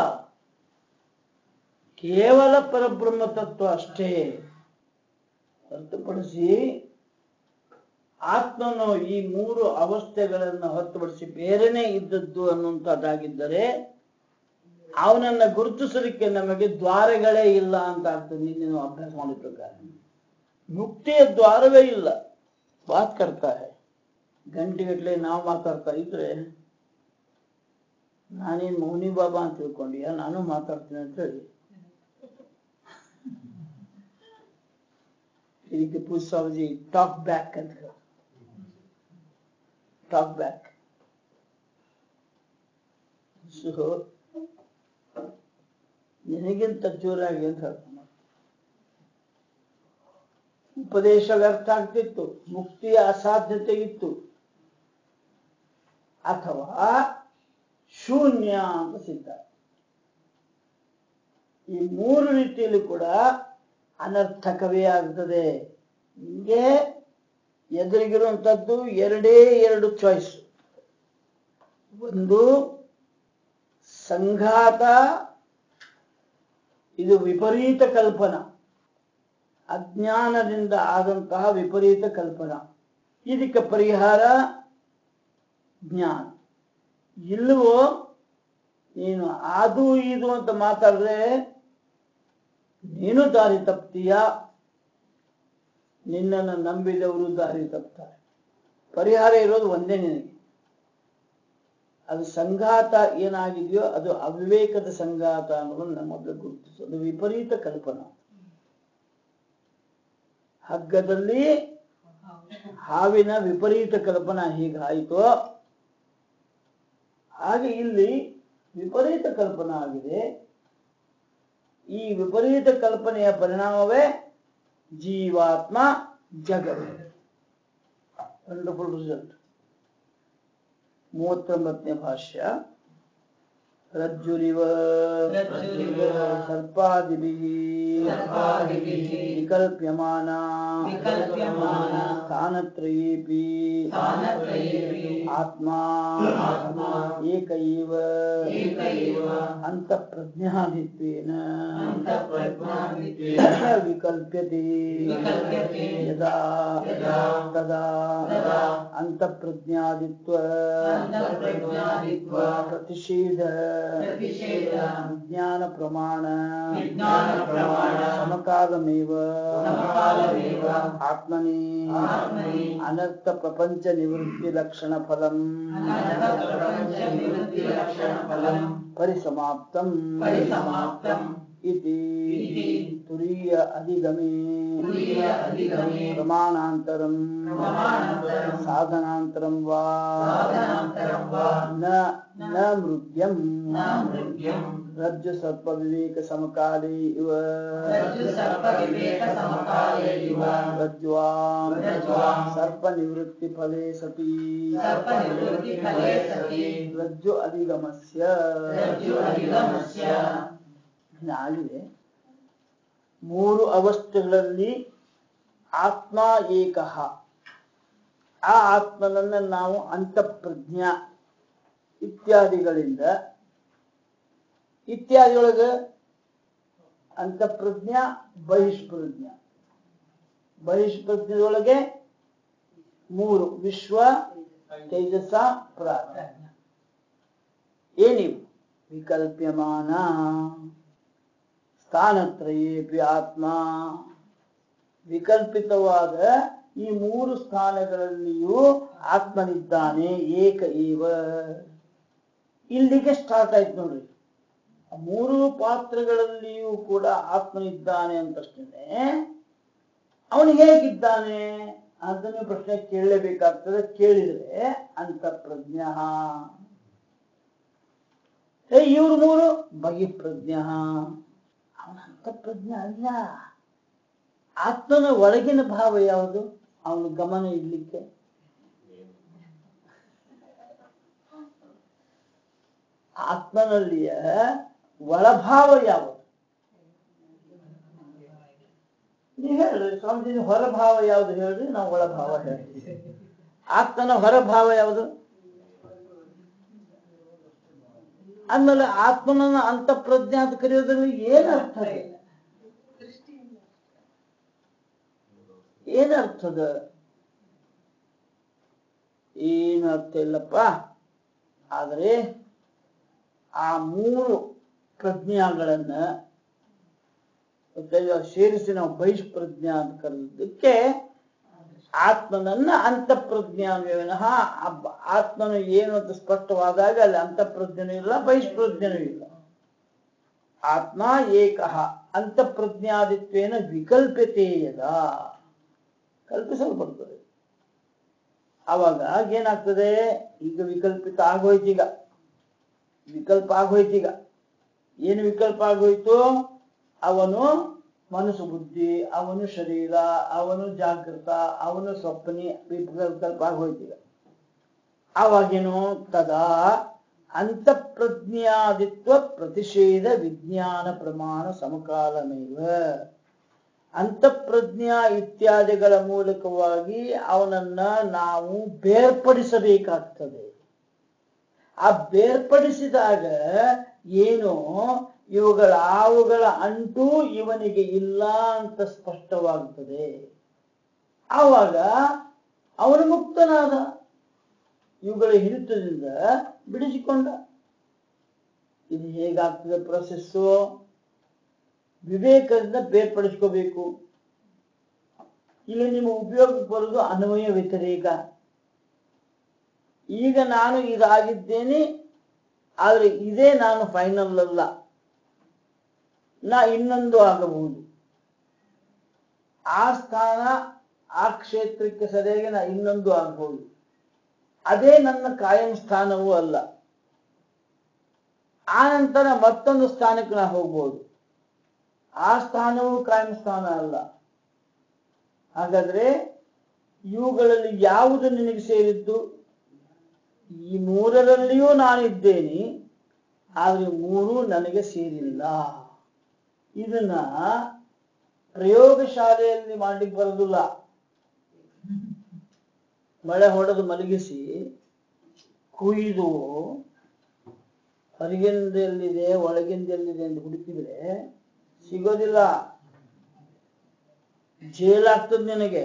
ಕೇವಲ ಪರಬ್ರಹ್ಮ ತತ್ವ ಅಷ್ಟೇ ಹೊರತುಪಡಿಸಿ ಆತ್ಮನು ಈ ಮೂರು ಅವಸ್ಥೆಗಳನ್ನು ಹೊರತುಪಡಿಸಿ ಬೇರೆನೇ ಇದ್ದದ್ದು ಅನ್ನುವಂಥದ್ದಾಗಿದ್ದರೆ ಅವನನ್ನ ಗುರುತಿಸಲಿಕ್ಕೆ ನಮಗೆ ದ್ವಾರಗಳೇ ಇಲ್ಲ ಅಂತ ಆಗ್ತದೆ ನಿನ್ನೆ ನಾವು ಅಭ್ಯಾಸ ಮಾಡಿದ ಪ್ರಕಾರ ಮುಕ್ತಿಯ ದ್ವಾರವೇ ಇಲ್ಲ ಬಾತ್ ಕರ್ತಾ ಹೈ ಗಂಟೆಗಟ್ಟಲೆ ನಾವು ಮಾತಾಡ್ತಾ ಇದ್ರೆ ನಾನೇನ್ ಮೌನಿ ಬಾಬಾ ಅಂತ ತಿಳ್ಕೊಂಡಿಯ ನಾನು ಮಾತಾಡ್ತೀನಿ ಅಂತ ಹೇಳಿ ಇದಕ್ಕೆ ಪೂಜಾಜಿ ಟಾಕ್ ಬ್ಯಾಕ್ ಅಂತ ಹೇಳಿ ಟಾಕ್ ಬ್ಯಾಕ್ ಸೊ ನಿನಗಿಂತ ಜೋರಾಗಿ ಅಂತ ಹೇಳ್ತಾನೆ ಉಪದೇಶ ವ್ಯರ್ಥ ಆಗ್ತಿತ್ತು ಮುಕ್ತಿಯ ಅಸಾಧ್ಯತೆ ಇತ್ತು ಅಥವಾ ಶೂನ್ಯ ಅಂತ ಸಿದ್ಧ ಈ ಮೂರು ರೀತಿಯಲ್ಲಿ ಕೂಡ ಅನರ್ಥಕವೇ ಆಗ್ತದೆ ನಿಮಗೆ ಎದುರಿಗಿರುವಂಥದ್ದು ಎರಡೇ ಎರಡು ಚಾಯ್ಸ್ ಒಂದು ಸಂಘಾತ ಇದು ವಿಪರೀತ ಕಲ್ಪನಾ ಅಜ್ಞಾನದಿಂದ ಆದಂತಹ ವಿಪರೀತ ಕಲ್ಪನಾ ಇದಕ್ಕೆ ಪರಿಹಾರ ಜ್ಞಾನ ಇಲ್ಲವೋ ನೀನು ಅದು ಇದು ಅಂತ ಮಾತಾಡಿದ್ರೆ ನೀನು ದಾರಿ ತಪ್ತೀಯ ನಿನ್ನನ್ನು ನಂಬಿದವರು ದಾರಿ ತಪ್ತಾರೆ ಪರಿಹಾರ ಇರೋದು ಒಂದೇ ನಿನಗೆ ಅದು ಸಂಘಾತ ಏನಾಗಿದೆಯೋ ಅದು ಅವಿವೇಕದ ಸಂಘಾತ ಅನ್ನೋದನ್ನ ಮೊದಲು ಗುರುತಿಸು ಅದು ವಿಪರೀತ ಕಲ್ಪನಾ ಹಗ್ಗದಲ್ಲಿ ಹಾವಿನ ವಿಪರೀತ ಕಲ್ಪನಾ ಹೀಗಾಯಿತು ಹಾಗೆ ಇಲ್ಲಿ ವಿಪರೀತ ಕಲ್ಪನಾ ಆಗಿದೆ ಈ ವಿಪರೀತ ಕಲ್ಪನೆಯ ಪರಿಣಾಮವೇ ಜೀವಾತ್ಮ ಜಗತ್ ವಂಡರ್ಫುಲ್ ರಿಸಲ್ಟ್ ಮೂವತ್ತೊಂಬತ್ತನೇ ಭಾಷ್ಯ ರಜ್ಜುರಿವ ರಜ್ಜುರಿವ ಸರ್ಪಾದಿಭಿಃ ಸರ್ಪಾದಿಭಿಃ ವಿಕಲ್ಪ್ಯಮಾನ ವಿಕಲ್ಪ್ಯಮಾನ ಸ್ಥಾನತ್ರಯೇಪಿ ಸ್ಥಾನತ್ರಯೇಪಿ ಆತ್ಮಾ ಆತ್ಮಾ ಏಕೈವ ಏಕೈವ ಅಂತಃಪ್ರಜ್ಞಾದಿತ್ವೇನ ಅಂತಃಪ್ರಜ್ಞಾದಿತ್ವೇನ ವಿಕಲ್ಪ್ಯತೆ ವಿಕಲ್ಪ್ಯತೆ ಯದಾ ಯದಾ ತದಾ ತದಾ ಅಂತಃಪ್ರಜ್ಞಾದಿತ್ವ ಅಂತಃಪ್ರಜ್ಞಾದಿತ್ವ ಪ್ರತಿಷೇಧ ಪ್ರತಿಷೇಧ ವಿಜ್ಞಾನ ಪ್ರಮಾಣ ವಿಜ್ಞಾನ ಪ್ರಮಾಣ ಸಮಕಾಲಮೇವ ಸಮಕಾಲಮೇವ ಆತ್ಮನಿ ಆತ್ಮನಿ ಅನರ್ಥ ಪ್ರಪಂಚ ನಿವೃತ್ತಿ ಲಕ್ಷಣ ಫಲಂ ಅನರ್ಥಪ್ರಪಂಚನಿವೃತ್ತಿಲಕ್ಷಣಫಲಂ ಪರಿಸಮಾಪ್ತಂ ಪರಿಸಮಾಪ್ತಂ ಇತಿ ಇತಿ ತುರೀಯ ಅಧಿಗಮೇ ತುರೀಯ ಅಧಿಗಮೇ ಪ್ರಮಾಣಾಂತರಂ ಪ್ರಮಾಣಾಂತರಂ ಸಾಧನಾಂತರಂ ವಾ ಸಾಧನಾಂತರಂ ವಾ ನ ನ ಮೃಗ್ಯಂ ನ ಮೃಗ್ಯಂ ರಜ್ಜು ಸರ್ಪ ವಿವೇಕ ಸಮಕಾಲೇ ಇವ ರಜ್ಜು ಸರ್ಪ ವಿವೇಕ ಸಮಕಾಲೇ ಇವ ರಜ್ಜ್ವಾಂ ರಜ್ಜ್ವಾಂ ಸರ್ಪ ನಿವೃತ್ತಿ ಫಲೇ ಸತಿ ಸರ್ಪ ನಿವೃತ್ತಿ ಫಲೇ ಸತಿ ರಜ್ಜು ಅಧಿಗಮಸ್ಯ ರಜ್ಜು ಅಧಿಗಮಸ್ಯ ಇದಾಗಿದೆ ಮೂರು ಅವಸ್ಥೆಗಳಲ್ಲಿ ಆತ್ಮ ಏಕಃ ಆ ಆತ್ಮನನ್ನ ನಾವು ಅಂತಃಪ್ರಜ್ಞ ಇತ್ಯಾದಿಗಳಿಂದ ಇತ್ಯಾದಿಯೊಳಗ ಅಂತಃಪ್ರಜ್ಞ ಬಹಿಷ್ಪ್ರಜ್ಞ ಬಹಿಷ್ಪ್ರಜ್ಞದೊಳಗೆ ಮೂರು ವಿಶ್ವ ತೇಜಸ ಪ್ರಾಜ್ಞ ಏನಿವು ವಿಕಲ್ಪ್ಯಮಾನ ಸ್ಥಾನತ್ರಯೇಪಿ ಆತ್ಮ ವಿಕಲ್ಪಿತವಾದ ಈ ಮೂರು ಸ್ಥಾನಗಳಲ್ಲಿಯೂ ಆತ್ಮನಿದ್ದಾನೆ ಏಕ ಏವ ಇಲ್ಲಿಗೆ ಸ್ಟಾರ್ಟ್ ಆಯ್ತು ನೋಡ್ರಿ ಆ ಮೂರು ಪಾತ್ರಗಳಲ್ಲಿಯೂ ಕೂಡ ಆತ್ಮನಿದ್ದಾನೆ ಅಂತಷ್ಟೇ ಅವನು ಹೇಗಿದ್ದಾನೆ ಅಂತ ನೀವು ಪ್ರಶ್ನೆ ಕೇಳಲೇಬೇಕಾಗ್ತದೆ ಕೇಳಿದ್ರೆ ಅಂತಃಪ್ರಜ್ಞ ಏ ಇವ್ರು ಮೂರು ಬಹಿಪ್ರಜ್ಞ ಅವನ ಅಂತಃಪ್ರಜ್ಞ ಅಲ್ಲ ಆತ್ಮನ ಒಳಗಿನ ಭಾವ ಯಾವುದು ಅವನ ಗಮನ ಇಡ್ಲಿಕ್ಕೆ ಆತ್ಮನಲ್ಲಿಯ ಒಳಭಾವ ಯಾವುದು ನೀವು ಹೇಳ್ರಿ ಸ್ವಾಮೀಜಿ ನೀವು ಹೊರಭಾವ ಯಾವುದು ಹೇಳ್ರಿ ನಾವು ಒಳಭಾವ ಹೇಳ್ತೀವಿ ಆತ್ಮನ ಹೊರಭಾವ ಯಾವುದು ಆಮೇಲೆ ಆತ್ಮನನ್ನ ಅಂತಃಪ್ರಜ್ಞೆ ಅಂತ ಕರೆಯೋದ್ರಲ್ಲಿ ಏನ್ ಅರ್ಥ ಇದೆ ಏನ್ ಅರ್ಥದ ಏನು ಅರ್ಥ ಇಲ್ಲಪ್ಪ ಆದರೆ ಆ ಮೂರು ಪ್ರಜ್ಞಾಗಳನ್ನ ಮತ್ತೆ ಸೇರಿಸಿ ನಾವು ಬಹಿಷ್ಪ್ರಜ್ಞಾ ಅಂತ ಕರೆದಕ್ಕೆ ಆತ್ಮನನ್ನ ಅಂತಃಪ್ರಜ್ಞಾನ ವಿನಃ ಅಬ್ಬ- ಆತ್ಮನು ಏನು ಅಂತ ಸ್ಪಷ್ಟವಾದಾಗ ಅಲ್ಲಿ ಅಂತಃಪ್ರಜ್ಞನೂ ಇಲ್ಲ ಬಹಿಷ್ಪ್ರಜ್ಞನೂ ಇಲ್ಲ ಆತ್ಮ ಏಕಃ ಅಂತಃಪ್ರಜ್ಞಾದಿತ್ವೇನ ವಿಕಲ್ಪತೆ ಯದ ಕಲ್ಪಿಸಲ್ಪಡ್ತದೆ ಆವಾಗ ಏನಾಗ್ತದೆ ಈಗ ವಿಕಲ್ಪಿತ ಆಗೋಯ್ತೀಗ ವಿಕಲ್ಪ ಆಗೋಯ್ತೀಗ ಏನು ವಿಕಲ್ಪ ಆಗೋಯ್ತು ಅವನು ಮನಸ್ಸು ಬುದ್ಧಿ ಅವನು ಶರೀರ ಅವನು ಜಾಗೃತ ಅವನು ಸ್ವಪ್ನಿ ವಿಕಲ್ಪ ಆಗೋಯ್ತೀಗ ಆವಾಗೇನು ತದಾ ಅಂತಃಪ್ರಜ್ಞಾದಿತ್ವ ಪ್ರತಿಷೇಧ ವಿಜ್ಞಾನ ಪ್ರಮಾಣ ಸಮಕಾಲಮೇವ ಅಂತಃಪ್ರಜ್ಞಾ ಇತ್ಯಾದಿಗಳ ಮೂಲಕವಾಗಿ ಅವನನ್ನ ನಾವು ಬೇರ್ಪಡಿಸಬೇಕಾಗ್ತದೆ ಆ ಬೇರ್ಪಡಿಸಿದಾಗ ಏನು ಇವುಗಳ ಅವುಗಳ ಅಂಟು ಇವನಿಗೆ ಇಲ್ಲ ಅಂತ ಸ್ಪಷ್ಟವಾಗುತ್ತದೆ ಆವಾಗ ಅವನು ಮುಕ್ತನಾದ ಇವುಗಳ ಹಿಡಿತದಿಂದ ಬಿಡಿಸಿಕೊಂಡ ಇದು ಹೇಗಾಗ್ತದೆ ಪ್ರೊಸೆಸ್ಸು ವಿವೇಕದಿಂದ ಬೇರ್ಪಡಿಸ್ಕೋಬೇಕು ಇಲ್ಲಿ ನಿಮ್ಮ ಉಪಯೋಗಕ್ಕೆ ಬರೋದು ಅನ್ವಯ ವ್ಯತಿರೇಕ ಈಗ ನಾನು ಇದಾಗಿದ್ದೇನೆ ಆದರೆ ಇದೇ ನಾನು ಫೈನಲ್ ಅಲ್ಲ ನಾ ಇನ್ನೊಂದು ಆಗಬಹುದು ಆ ಸ್ಥಾನ ಆ ಕ್ಷೇತ್ರಕ್ಕೆ ಸರಿಯಾಗಿ ನಾ ಇನ್ನೊಂದು ಆಗಬಹುದು ಅದೇ ನನ್ನ ಕಾಯಂ ಸ್ಥಾನವೂ ಅಲ್ಲ ಆ ನಂತರ ಮತ್ತೊಂದು ಸ್ಥಾನಕ್ಕೆ ನಾ ಹೋಗ್ಬೋದು ಆ ಸ್ಥಾನವೂ ಕಾಯಂ ಸ್ಥಾನ ಅಲ್ಲ ಹಾಗಾದ್ರೆ ಇವುಗಳಲ್ಲಿ ಯಾವುದು ನಿನಗೆ ಸೇರಿದ್ದು ಈ ಮೂರರಲ್ಲಿಯೂ ನಾನಿದ್ದೇನೆ ಆದ್ರೆ ಮೂರು ನನಗೆ ಸೇರಿಲ್ಲ ಇದನ್ನ ಪ್ರಯೋಗಶಾಲೆಯಲ್ಲಿ ಮಾಡ್ಲಿಕ್ಕೆ ಬರೋದಿಲ್ಲ ಮಳೆ ಹೊಡೆದು ಮಲಗಿಸಿ ಕುಯ್ದು ಹೊರಗಿಂದ ಎಲ್ಲಿದೆ ಒಳಗಿಂದ ಎಲ್ಲಿದೆ ಅಂತ ಹುಡುಕಿದ್ರೆ ಸಿಗೋದಿಲ್ಲ ಜೇಲಾಗ್ತದೆ ನಿನಗೆ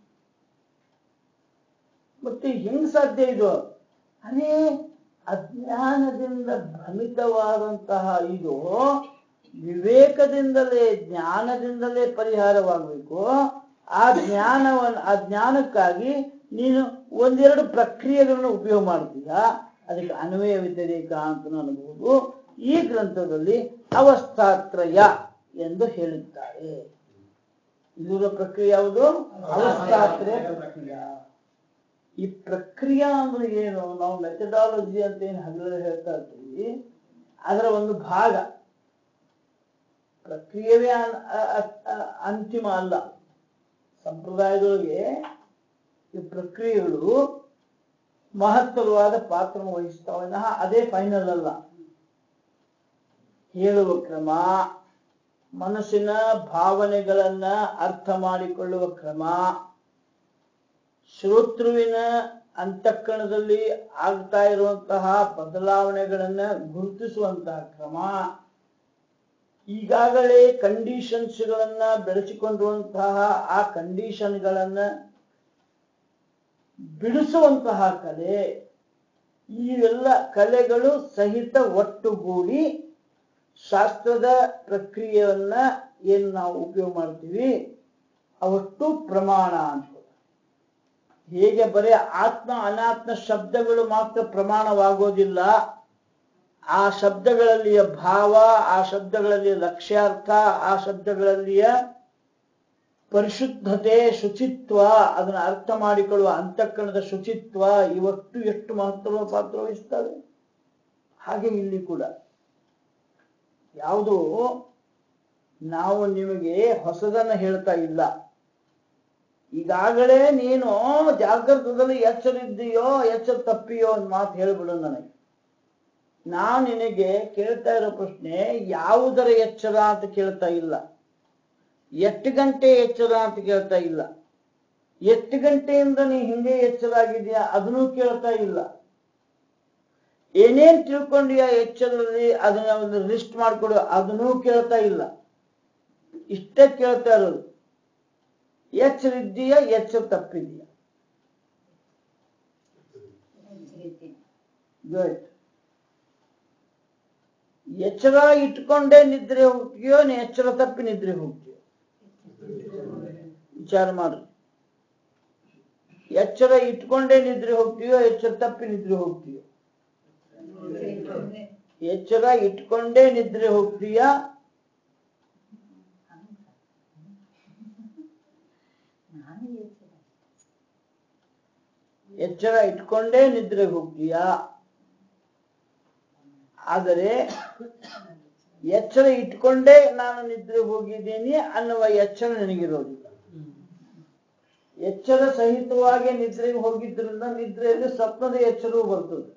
ಮತ್ತೆ ಹೆಂಗ್ ಸಾಧ್ಯ ಇದು ಅದೇ ಅಜ್ಞಾನದಿಂದ ಭ್ರಮಿತವಾದಂತಹ ಇದು ವಿವೇಕದಿಂದಲೇ ಜ್ಞಾನದಿಂದಲೇ ಪರಿಹಾರವಾಗಬೇಕು ಆ ಜ್ಞಾನವನ್ನು ಆ ಜ್ಞಾನಕ್ಕಾಗಿ ನೀನು ಒಂದೆರಡು ಪ್ರಕ್ರಿಯೆಗಳನ್ನು ಉಪಯೋಗ ಮಾಡ್ತೀಯ ಅದಕ್ಕೆ ಅನ್ವಯ ವ್ಯತಿರೇಕ ಅಂತ ಅನ್ಬೋದು ಈ ಗ್ರಂಥದಲ್ಲಿ ಅವಸ್ಥಾತ್ರಯ ಎಂದು ಹೇಳಿದ್ದಾರೆ ಇದರ ಪ್ರಕ್ರಿಯೆ ಯಾವುದು ಅವಸ್ಥಾತ್ರಯ ಪ್ರಕ್ರಿಯೆ ಈ ಪ್ರಕ್ರಿಯೆ ಅಂದ್ರೆ ಏನು ನಾವು ಮೆಥಡಾಲಜಿ ಅಂತ ಏನು ಹಗಲ ಹೇಳ್ತಾ ಇರ್ತೀವಿ ಅದರ ಒಂದು ಭಾಗ ಪ್ರಕ್ರಿಯೆವೇ ಅನ್- ಅ- ಅ- ಅ- ಅಂತಿಮ ಅಲ್ಲ ಸಂಪ್ರದಾಯದೊಳಗೆ ಈ ಪ್ರಕ್ರಿಯೆಗಳು ಮಹತ್ತರವಾದ ಪಾತ್ರ ವಹಿಸ್ತಾವೆ ವಿನಃ ಅದೇ ಫೈನಲ್ ಅಲ್ಲ ಹೇಳುವ ಕ್ರಮ ಮನಸ್ಸಿನ ಭಾವನೆಗಳನ್ನ ಅರ್ಥ ಮಾಡಿಕೊಳ್ಳುವ ಕ್ರಮ ಶ್ರೋತೃವಿನ ಅಂತಃಕರಣದಲ್ಲಿ ಆಗ್ತಾ ಇರುವಂತಹ ಬದಲಾವಣೆಗಳನ್ನ ಗುರುತಿಸುವಂತಹ ಕ್ರಮ ಈಗಾಗಲೇ ಕಂಡೀಷನ್ಸ್ಗಳನ್ನ ಬೆಳೆಸಿಕೊಂಡಿರುವಂತಹ ಆ ಕಂಡೀಷನ್ಗಳನ್ನ ಬಿಡಿಸುವಂತಹ ಕಲೆ ಇವೆಲ್ಲ ಕಲೆಗಳು ಸಹಿತ ಒಟ್ಟುಗೂಡಿ ಶಾಸ್ತ್ರದ ಪ್ರಕ್ರಿಯೆಯನ್ನ ಏನ್ ನಾವು ಉಪಯೋಗ ಮಾಡ್ತೀವಿ ಅವಷ್ಟು ಪ್ರಮಾಣ ಅಂತ ಹೇಗೆ ಬರೀ ಆತ್ಮ ಅನಾತ್ಮ ಶಬ್ದಗಳು ಮಾತ್ರ ಪ್ರಮಾಣವಾಗೋದಿಲ್ಲ ಆ ಶಬ್ದಗಳಲ್ಲಿಯ ಭಾವ ಆ ಶಬ್ದಗಳಲ್ಲಿಯ ಲಕ್ಷ್ಯಾರ್ಥ ಆ ಶಬ್ದಗಳಲ್ಲಿಯ ಪರಿಶುದ್ಧತೆ ಶುಚಿತ್ವ ಅದನ್ನ ಅರ್ಥ ಮಾಡಿಕೊಳ್ಳುವ ಅಂತಃಕರಣದ ಶುಚಿತ್ವ ಇವತ್ತು ಎಷ್ಟು ಮಹತ್ವದ ಪಾತ್ರ ವಹಿಸ್ತವೆ ಹಾಗೆ ಇಲ್ಲಿ ಕೂಡ ಯಾವುದು ನಾವು ನಿಮಗೆ ಹೊಸದನ್ನ ಹೇಳ್ತಾ ಇಲ್ಲ ಈಗಾಗಲೇ ನೀನು ಜಾಗೃತದಲ್ಲಿ ಎಚ್ಚರಿದ್ದೀಯೋ ಎಚ್ಚರ ತಪ್ಪಿಯೋ ಅಂತ ಮಾತು ಹೇಳ್ಬಿಡು ನನಗೆ ನಾನು ನಿನಗೆ ಕೇಳ್ತಾ ಇರೋ ಪ್ರಶ್ನೆ ಯಾವುದರ ಎಚ್ಚರ ಅಂತ ಕೇಳ್ತಾ ಇಲ್ಲ ಎಷ್ಟು ಗಂಟೆ ಎಚ್ಚರ ಅಂತ ಕೇಳ್ತಾ ಇಲ್ಲ ಎಷ್ಟು ಗಂಟೆಯಿಂದ ನೀ ಹಿಂಗೆ ಎಚ್ಚರ ಆಗಿದ್ಯಾ ಅದನ್ನೂ ಕೇಳ್ತಾ ಇಲ್ಲ ಏನೇನ್ ತಿಳ್ಕೊಂಡಿಯಾ ಎಚ್ಚರದಲ್ಲಿ ಅದನ್ನ ಒಂದು ಲಿಸ್ಟ್ ಮಾಡ್ಕೊಡು ಅದನ್ನೂ ಕೇಳ್ತಾ ಇಲ್ಲ ಇಷ್ಟೇ ಕೇಳ್ತಾ ಇರೋದು ಎಚ್ಚರ ಇದ್ದೀಯಾ ಎಚ್ಚರ ತಪ್ಪಿದೀಯಾ ಗುಡ್ ಎಚ್ಚರ ಇಟ್ಕೊಂಡೇ ನಿದ್ರೆ ಹೋಗ್ತೀಯೋ ನೀ ಎಚ್ಚರ ತಪ್ಪಿ ನಿದ್ರೆ ಹೋಗ್ತೀಯೋ ವಿಚಾರ ಮಾಡ್ರಿ ಎಚ್ಚರ ಇಟ್ಕೊಂಡೇ ನಿದ್ರೆ ಹೋಗ್ತೀಯೋ ಎಚ್ಚರ ತಪ್ಪಿ ನಿದ್ರೆ ಹೋಗ್ತೀಯೋ ಎಚ್ಚರ ಇಟ್ಕೊಂಡೇ ನಿದ್ರೆ ಹೋಗ್ತೀಯಾ ಎಚ್ಚರ ಇಟ್ಕೊಂಡೇ ನಿದ್ರೆಗೆ ಹೋಗ್ತೀಯಾ ಆದರೆ ಎಚ್ಚರ ಇಟ್ಕೊಂಡೇ ನಾನು ನಿದ್ರೆ ಹೋಗಿದ್ದೀನಿ ಅನ್ನುವ ಎಚ್ಚರ ನನಗಿರೋದಿಲ್ಲ ಎಚ್ಚರ ಸಹಿತವಾಗಿ ನಿದ್ರೆಗೆ ಹೋಗಿದ್ರಿಂದ ನಿದ್ರೆಯಲ್ಲಿ ಸ್ವಪ್ನದ ಎಚ್ಚರವೂ ಬರ್ತದೆ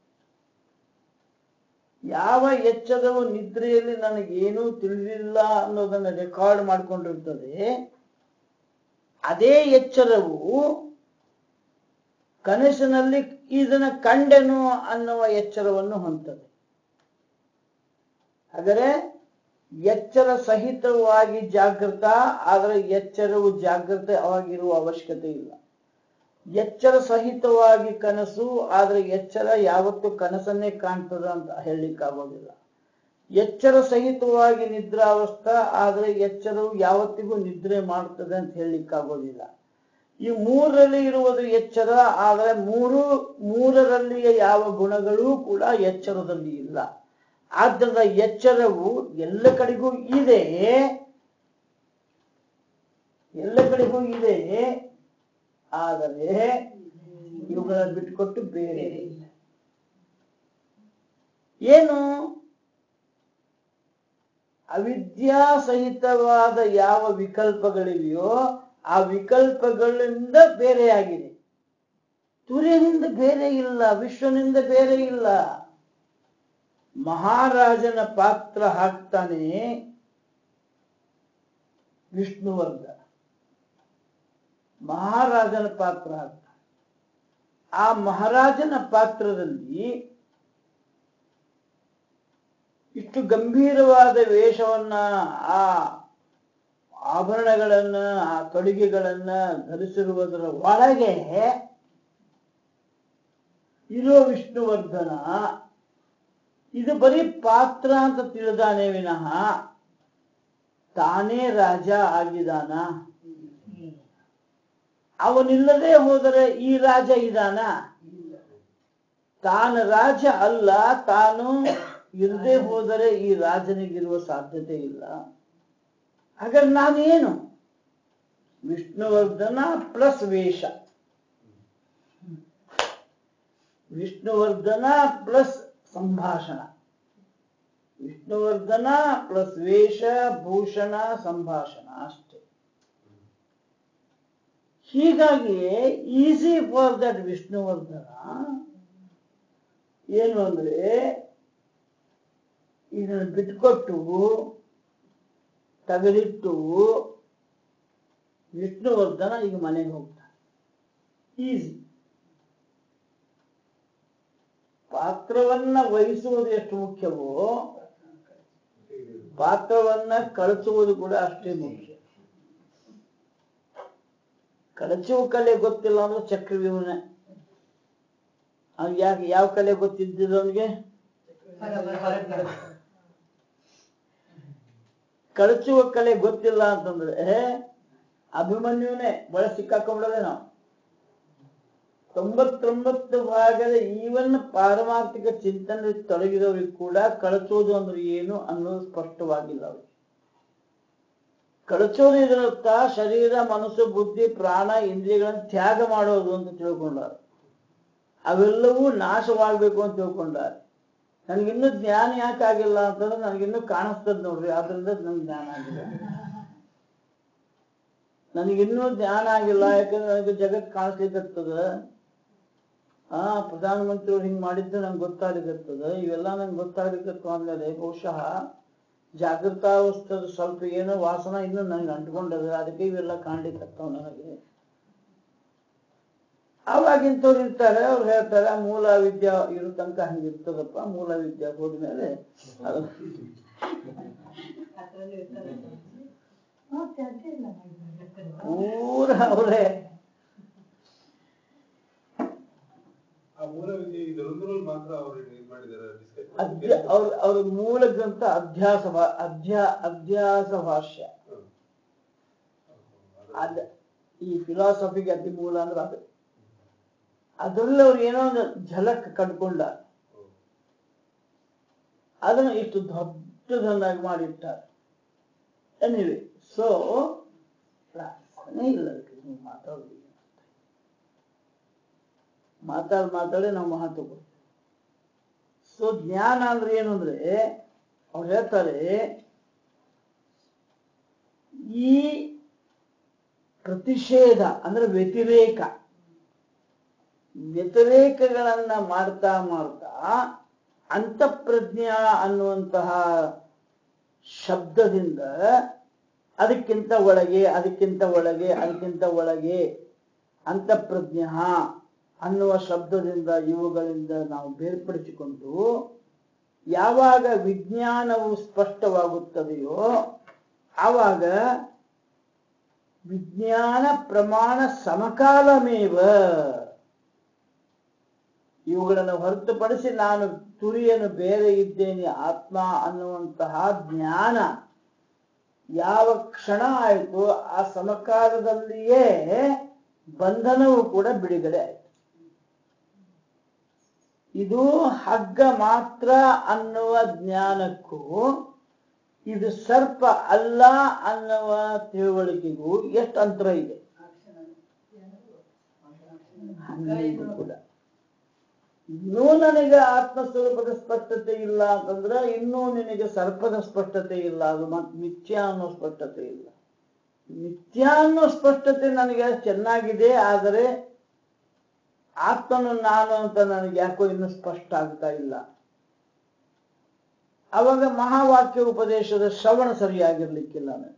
ಯಾವ ಎಚ್ಚರವು ನಿದ್ರೆಯಲ್ಲಿ ನನಗೇನೂ ತಿಳಿದಿಲ್ಲ ಅನ್ನೋದನ್ನ ರೆಕಾರ್ಡ್ ಮಾಡ್ಕೊಂಡಿರ್ತದೆ ಅದೇ ಎಚ್ಚರವು ಕನಸಿನಲ್ಲಿ ಇದನ್ನ ಕಂಡೆನು ಅನ್ನುವ ಎಚ್ಚರವನ್ನು ಹೊಂದದೆ ಹಾಗಾದರೆ ಎಚ್ಚರ ಸಹಿತವಾಗಿ ಜಾಗೃತ ಆದರೆ ಎಚ್ಚರವು ಜಾಗೃತವಾಗಿರುವ ಅವಶ್ಯಕತೆ ಇಲ್ಲ ಎಚ್ಚರ ಸಹಿತವಾಗಿ ಕನಸು ಆದರೆ ಎಚ್ಚರ ಯಾವತ್ತು ಕನಸನ್ನೇ ಕಾಣ್ತದ ಅಂತ ಹೇಳಲಿಕ್ಕಾಗೋದಿಲ್ಲ ಎಚ್ಚರ ಸಹಿತವಾಗಿ ನಿದ್ರಾವಸ್ಥಾ ಆದರೆ ಎಚ್ಚರವು ಯಾವತ್ತಿಗೂ ನಿದ್ರೆ ಮಾಡ್ತದೆ ಅಂತ ಹೇಳಲಿಕ್ಕಾಗೋದಿಲ್ಲ ಈ ಮೂರರಲ್ಲಿ ಇರುವುದು ಎಚ್ಚರ ಆದರೆ ಮೂರು ಮೂರರಲ್ಲಿಯ ಯಾವ ಗುಣಗಳೂ ಕೂಡ ಎಚ್ಚರದಲ್ಲಿ ಇಲ್ಲ ಆದ್ದರಿಂದ ಎಚ್ಚರವು ಎಲ್ಲ ಕಡೆಗೂ ಇದೆ ಎಲ್ಲ ಕಡೆಗೂ ಇದೆ ಆದರೆ ಇವುಗಳನ್ನು ಬಿಟ್ಟುಕೊಟ್ಟು ಬೇರೆ ಇಲ್ಲ. ಏನು ಅವಿದ್ಯಾ ಸಹಿತವಾದ ಯಾವ ವಿಕಲ್ಪಗಳಿವೆಯೋ ಆ ವಿಕಲ್ಪಗಳಿಂದ ಬೇರೆಯಾಗಿದೆ ತುರ್ಯನಿಂದ ಬೇರೆ ಇಲ್ಲ ವಿಶ್ವನಿಂದ ಬೇರೆ ಇಲ್ಲ ಮಹಾರಾಜನ ಪಾತ್ರ ಹಾಕ್ತಾನೆ ವಿಷ್ಣುವರ್ಧನ ಮಹಾರಾಜನ ಪಾತ್ರ ಹಾಕ್ತಾನೆ ಆ ಮಹಾರಾಜನ ಪಾತ್ರದಲ್ಲಿ ಇಷ್ಟು ಗಂಭೀರವಾದ ವೇಷವನ್ನ ಆ ಆಭರಣಗಳನ್ನ ಆ ತೊಡುಗೆಗಳನ್ನ ಧರಿಸಿರುವುದರ ಒಳಗೆ ಇರೋ ವಿಷ್ಣುವರ್ಧನ ಇದು ಬರೀ ಪಾತ್ರ ಅಂತ ತಿಳಿದಾನೆ ವಿನಃ ತಾನೇ ರಾಜ ಆಗಿದಾನ ಅವನಿಲ್ಲದೆ ಹೋದರೆ ಈ ರಾಜ ಇದಾನ ತಾನು ರಾಜ ಅಲ್ಲ ತಾನು ಇಲ್ಲದೆ ಹೋದರೆ ಈ ರಾಜನಿಗಿರುವ ಸಾಧ್ಯತೆ ಇಲ್ಲ ಹಾಗಾದ್ರೆ ನಾನೇನು ವಿಷ್ಣುವರ್ಧನ ಪ್ಲಸ್ ವೇಷ ವಿಷ್ಣುವರ್ಧನ ಪ್ಲಸ್ ಸಂಭಾಷಣ ವಿಷ್ಣು ವಿಷ್ಣುವರ್ಧನ ಪ್ಲಸ್ ವೇಷ ಭೂಷಣ ಸಂಭಾಷಣ ಅಷ್ಟೇ ಹೀಗಾಗಿ ಈಸಿ ಫಾರ್ ದಟ್ ವಿಷ್ಣುವರ್ಧನ ಏನು ಅಂದ್ರೆ ಇದನ್ನು ಬಿಟ್ಕೊಟ್ಟು ತೆಗೆದಿಟ್ಟು ವಿಷ್ಣುವರ್ಧನ ಈಗ ಮನೆಗೆ ಹೋಗ್ತಾನೆ ಈಸಿ ಪಾತ್ರವನ್ನ ವಹಿಸುವುದು ಎಷ್ಟು ಮುಖ್ಯವೋ ಪಾತ್ರವನ್ನ ಕಳಿಸುವುದು ಕೂಡ ಅಷ್ಟೇ ಮುಖ್ಯ ಕಳಚುವ ಕಲೆ ಗೊತ್ತಿಲ್ಲ ಅಂದ್ರೆ ಚಕ್ರವ್ಯೂಹನೇ ಅವ್ನಿಗೆ ಯಾಕೆ ಯಾವ ಕಲೆ ಗೊತ್ತಿದ್ದಿಲ್ಲ ಅವನಿಗೆ ಕಳಚುವ ಕಲೆ ಗೊತ್ತಿಲ್ಲ ಅಂತಂದ್ರೆ ಅಭಿಮನ್ಯುನೇ ಬಳ ಸಿಕ್ಕಾಕೊಂಡ್ಬಿಡೋದೆ ನಾವು ತೊಂಬತ್ತೊಂಬತ್ತು ಭಾಗದ ಈವನ್ ಪಾರಮಾರ್ಥಿಕ ಚಿಂತನೆ ತೊಡಗಿದವರಿಗೆ ಕೂಡ ಕಳಚೋದು ಅಂದ್ರೆ ಏನು ಅನ್ನೋದು ಸ್ಪಷ್ಟವಾಗಿಲ್ಲ ಅವರಿಗೆ ಕಳಚೋದು ಇದರರ್ಥ ಶರೀರ ಮನಸ್ಸು ಬುದ್ಧಿ ಪ್ರಾಣ ಇಂದ್ರಿಯಗಳನ್ನು ತ್ಯಾಗ ಮಾಡೋದು ಅಂತ ತಿಳ್ಕೊಂಡಾರೆ ಅವೆಲ್ಲವೂ ನಾಶವಾಗಬೇಕು ಅಂತ ತಿಳ್ಕೊಂಡಾರೆ ನನಗಿನ್ನೂ ಜ್ಞಾನ ಯಾಕೆ ಆಗಿಲ್ಲ ಅಂತಂದ್ರೆ ನನಗಿನ್ನೂ ಕಾಣಿಸ್ತದ ನೋಡ್ರಿ ಆದ್ರಿಂದ ನನ್ಗೆ ಜ್ಞಾನ ಆಗಿಲ್ಲ ನನಗಿನ್ನೂ ಜ್ಞಾನ ಆಗಿಲ್ಲ ಯಾಕಂದ್ರೆ ನನಗೆ ಜಗತ್ ಕಾಣಿಸ್ಲಿಕ್ಕತ್ತದ ಆ ಪ್ರಧಾನಮಂತ್ರಿಯವ್ರು ಹಿಂಗ್ ಮಾಡಿದ್ದು ನಂಗೆ ಗೊತ್ತಾಗ್ಲಿಕ್ಕತ್ತದ ಇವೆಲ್ಲ ನಂಗೆ ಗೊತ್ತಾಗ್ಲಿಕ್ಕತ್ತು ಅಂದ್ಮೇಲೆ ಬಹುಶಃ ಜಾಗೃತಾವಸ್ಥದ ಸ್ವಲ್ಪ ಏನೋ ವಾಸನ ಇನ್ನೂ ನಂಗೆ ಅಂಟ್ಕೊಂಡದ ಅದಕ್ಕೆ ಇವೆಲ್ಲ ಕಾಣ್ಲಿಕ್ಕತ್ತವ ನನಗೆ ಅವಾಗಿಂತವ್ರು ಇರ್ತಾರೆ ಅವ್ರು ಹೇಳ್ತಾರೆ ಮೂಲ ವಿದ್ಯಾ ಇರೋ ತನಕ ಹಂಗಿರ್ತದಪ್ಪ ಮೂಲ ವಿದ್ಯಾ ಹೋದ್ಮೇಲೆ ಅದು ಪೂರ ಅವರೇ ಆ ಮೂಲ ವಿದ್ಯೆ ಇದರೊಂದರಲ್ಲಿ ಮಾತ್ರ ಅವರು ಇದು ಮಾಡಿದ್ದಾರೆ ಅಧ್ಯ ಅವ್ರ ಅವ್ರ ಮೂಲ ಗ್ರಂಥ ಅಧ್ಯಾಸ ಭಾ- ಅಧ್ಯ ಅಧ್ಯಾಸ ಭಾಷ್ಯ ಅದ ಈ ಫಿಲಾಸಫಿಗೆ ಅತಿ ಮೂಲ ಅಂದ್ರೆ ಅದು ಅದರಲ್ಲಿ ಅವ್ರು ಏನೋ ಒಂದು ಝಲಕ್ ಕಂಡ್ಕೊಂಡ ಅದನ್ನು ಇಷ್ಟು ದೊಡ್ಡದನ್ನಾಗಿ ಮಾಡಿಟ್ಟಾರೆ ಎನಿವೆ ಸೊ ಇಲ್ಲ ಅದಕ್ಕೆ ನೀವು ಮಾತಾಡೋದು ಮಾತಾಡಿ ಮಾತಾಡಿ ನಾವು ಮಹತ್ವ ಕೊಡ್ತೀವಿ ಸೊ ಜ್ಞಾನ ಅಂದ್ರೆ ಏನು ಅಂದ್ರೆ ಅವ್ರು ಹೇಳ್ತಾರೆ ಈ ಪ್ರತಿಷೇಧ ಅಂದ್ರೆ ವ್ಯತಿರೇಕ ವ್ಯತಿರೇಕಗಳನ್ನ ಮಾಡ್ತಾ ಮಾಡ್ತಾ ಅಂತಃಪ್ರಜ್ಞಾ ಅನ್ನುವಂತಹ ಶಬ್ದದಿಂದ ಅದಕ್ಕಿಂತ ಒಳಗೆ ಅದಕ್ಕಿಂತ ಒಳಗೆ ಅದಕ್ಕಿಂತ ಒಳಗೆ ಅಂತಃಪ್ರಜ್ಞ ಅನ್ನುವ ಶಬ್ದದಿಂದ ಇವುಗಳಿಂದ ನಾವು ಬೇರ್ಪಡಿಸಿಕೊಂಡು ಯಾವಾಗ ವಿಜ್ಞಾನವು ಸ್ಪಷ್ಟವಾಗುತ್ತದೆಯೋ ಆವಾಗ ವಿಜ್ಞಾನ ಪ್ರಮಾಣ ಸಮಕಾಲಮೇವ ಇವುಗಳನ್ನು ಹೊರತುಪಡಿಸಿ ನಾನು ತುರಿಯನ್ನು ಬೇರೆ ಇದ್ದೇನೆ ಆತ್ಮ ಅನ್ನುವಂತಹ ಜ್ಞಾನ ಯಾವ ಕ್ಷಣ ಆಯಿತು ಆ ಸಮಕಾಲದಲ್ಲಿಯೇ ಬಂಧನವು ಕೂಡ ಬಿಡುಗಡೆ ಆಯಿತು ಇದು ಹಗ್ಗ ಮಾತ್ರ ಅನ್ನುವ ಜ್ಞಾನಕ್ಕೂ ಇದು ಸರ್ಪ ಅಲ್ಲ ಅನ್ನುವ ತಿಳುವಳಿಕೆಗೂ ಎಷ್ಟು ಅಂತರ ಇದೆ ಹಂಗೆ ಇದು ಕೂಡ ಇನ್ನೂ ನನಗೆ ಆತ್ಮಸ್ವರೂಪದ ಸ್ಪಷ್ಟತೆ ಇಲ್ಲ ಅಂತಂದ್ರೆ ಇನ್ನೂ ನಿನಗೆ ಸರ್ಪದ ಸ್ಪಷ್ಟತೆ ಇಲ್ಲ ಅದು ಮತ್ ಮಿಥ್ಯಾ ಅನ್ನೋ ಸ್ಪಷ್ಟತೆ ಇಲ್ಲ ಮಿಥ್ಯಾ ಅನ್ನೋ ಸ್ಪಷ್ಟತೆ ನನಗೆ ಚೆನ್ನಾಗಿದೆ ಆದರೆ ಆತ್ಮನು ನಾನು ಅಂತ ನನಗೆ ಯಾಕೋ ಇನ್ನೂ ಸ್ಪಷ್ಟ ಆಗ್ತಾ ಇಲ್ಲ ಅವಾಗ ಮಹಾವಾಕ್ಯ ಉಪದೇಶದ ಶ್ರವಣ ಸರಿಯಾಗಿರ್ಲಿಕ್ಕಿಲ್ಲ ನನಗೆ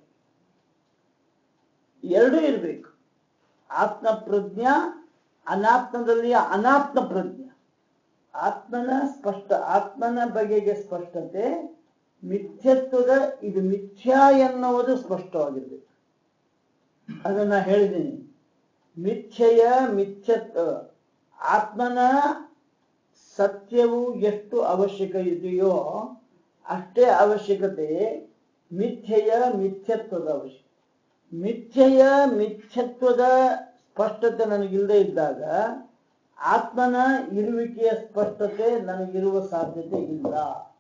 ಎರಡೂ ಇರಬೇಕು ಆತ್ಮ ಪ್ರಜ್ಞಾ ಅನಾತ್ಮದಲ್ಲಿ ಅನಾತ್ಮ ಪ್ರಜ್ಞಾ ಆತ್ಮನ ಸ್ಪಷ್ಟ ಆತ್ಮನ ಬಗೆಗೆ ಸ್ಪಷ್ಟತೆ ಮಿಥ್ಯತ್ವದ ಇದು ಮಿಥ್ಯಾ ಎನ್ನುವುದು ಸ್ಪಷ್ಟವಾಗಿರ್ಬೇಕು ಅದನ್ನ ಹೇಳಿದ್ದೀನಿ ಮಿಥ್ಯೆಯ ಮಿಥ್ಯತ್ವ ಆತ್ಮನ ಸತ್ಯವು ಎಷ್ಟು ಅವಶ್ಯಕ ಇದೆಯೋ ಅಷ್ಟೇ ಅವಶ್ಯಕತೆ ಮಿಥ್ಯೆಯ ಮಿಥ್ಯತ್ವದ ಅವಶ್ಯಕ ಮಿಥ್ಯೆಯ ಮಿಥ್ಯತ್ವದ ಸ್ಪಷ್ಟತೆ ನನಗಿಲ್ಲದೆ ಇದ್ದಾಗ ಆತ್ಮನ ಇರುವಿಕೆಯ ಸ್ಪಷ್ಟತೆ ನನಗಿರುವ ಸಾಧ್ಯತೆ ಇಲ್ಲ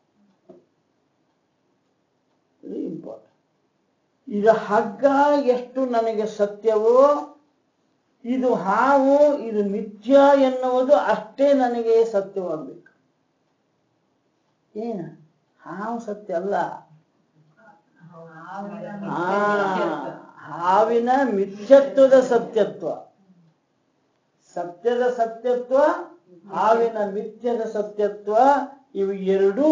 ಇಂಪಾರ್ಟೆಂಟ್ ಇದು ಹಗ್ಗ ಎಷ್ಟು ನನಗೆ ಸತ್ಯವೋ ಇದು ಹಾವು ಇದು ಮಿಥ್ಯ ಎನ್ನುವುದು ಅಷ್ಟೇ ನನಗೆ ಸತ್ಯವಾಗಬೇಕು ಏನ ಹಾವು ಸತ್ಯ ಅಲ್ಲ ಹಾ ಹಾವಿನ ಮಿಥ್ಯತ್ವದ ಸತ್ಯತ್ವ ಸತ್ಯದ ಸತ್ಯತ್ವ ಹಾವಿನ ಮಿಥ್ಯದ ಸತ್ಯತ್ವ ಇವು ಎರಡೂ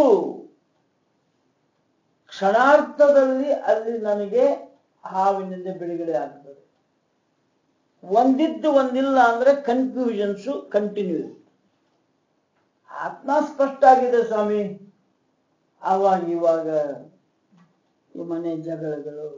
ಕ್ಷಣಾರ್ಥದಲ್ಲಿ ಅಲ್ಲಿ ನನಗೆ ಹಾವಿನಿಂದ ಬಿಡುಗಡೆ ಆಗ್ತದೆ ಒಂದಿದ್ದು ಒಂದಿಲ್ಲ ಅಂದ್ರೆ ಕನ್ಫ್ಯೂಷನ್ಸು ಕಂಟಿನ್ಯೂ ಆತ್ಮ ಸ್ಪಷ್ಟ ಆಗಿದೆ ಸ್ವಾಮಿ ಆವಾಗ ಇವಾಗ ಈ ಮನೆ ಜಗಳಗಳು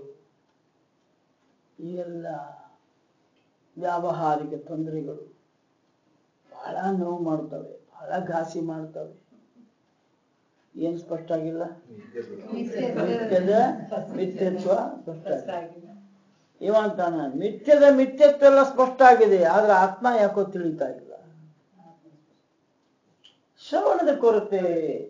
ಈ ಎಲ್ಲ ವ್ಯಾವಹಾರಿಕ ತೊಂದರೆಗಳು ಬಹಳ ನೋವು ಮಾಡ್ತವೆ ಬಹಳ ಘಾಸಿ ಮಾಡ್ತವೆ ಏನ್ ಸ್ಪಷ್ಟ ಆಗಿಲ್ಲ ಮಿಥ್ಯದ ಮಿಥ್ಯತ್ವ ಸ್ಪಷ್ಟ ಆಗಿದೆ ಇವಂತಾನ ಮಿಥ್ಯದ ಮಿಥ್ಯತ್ವ ಎಲ್ಲ ಸ್ಪಷ್ಟ ಆಗಿದೆ ಆದ್ರೆ ಆತ್ಮ ಯಾಕೋ ತಿಳಿತಾ ಇಲ್ಲ ಶ್ರವಣದ ಕೊರತೆ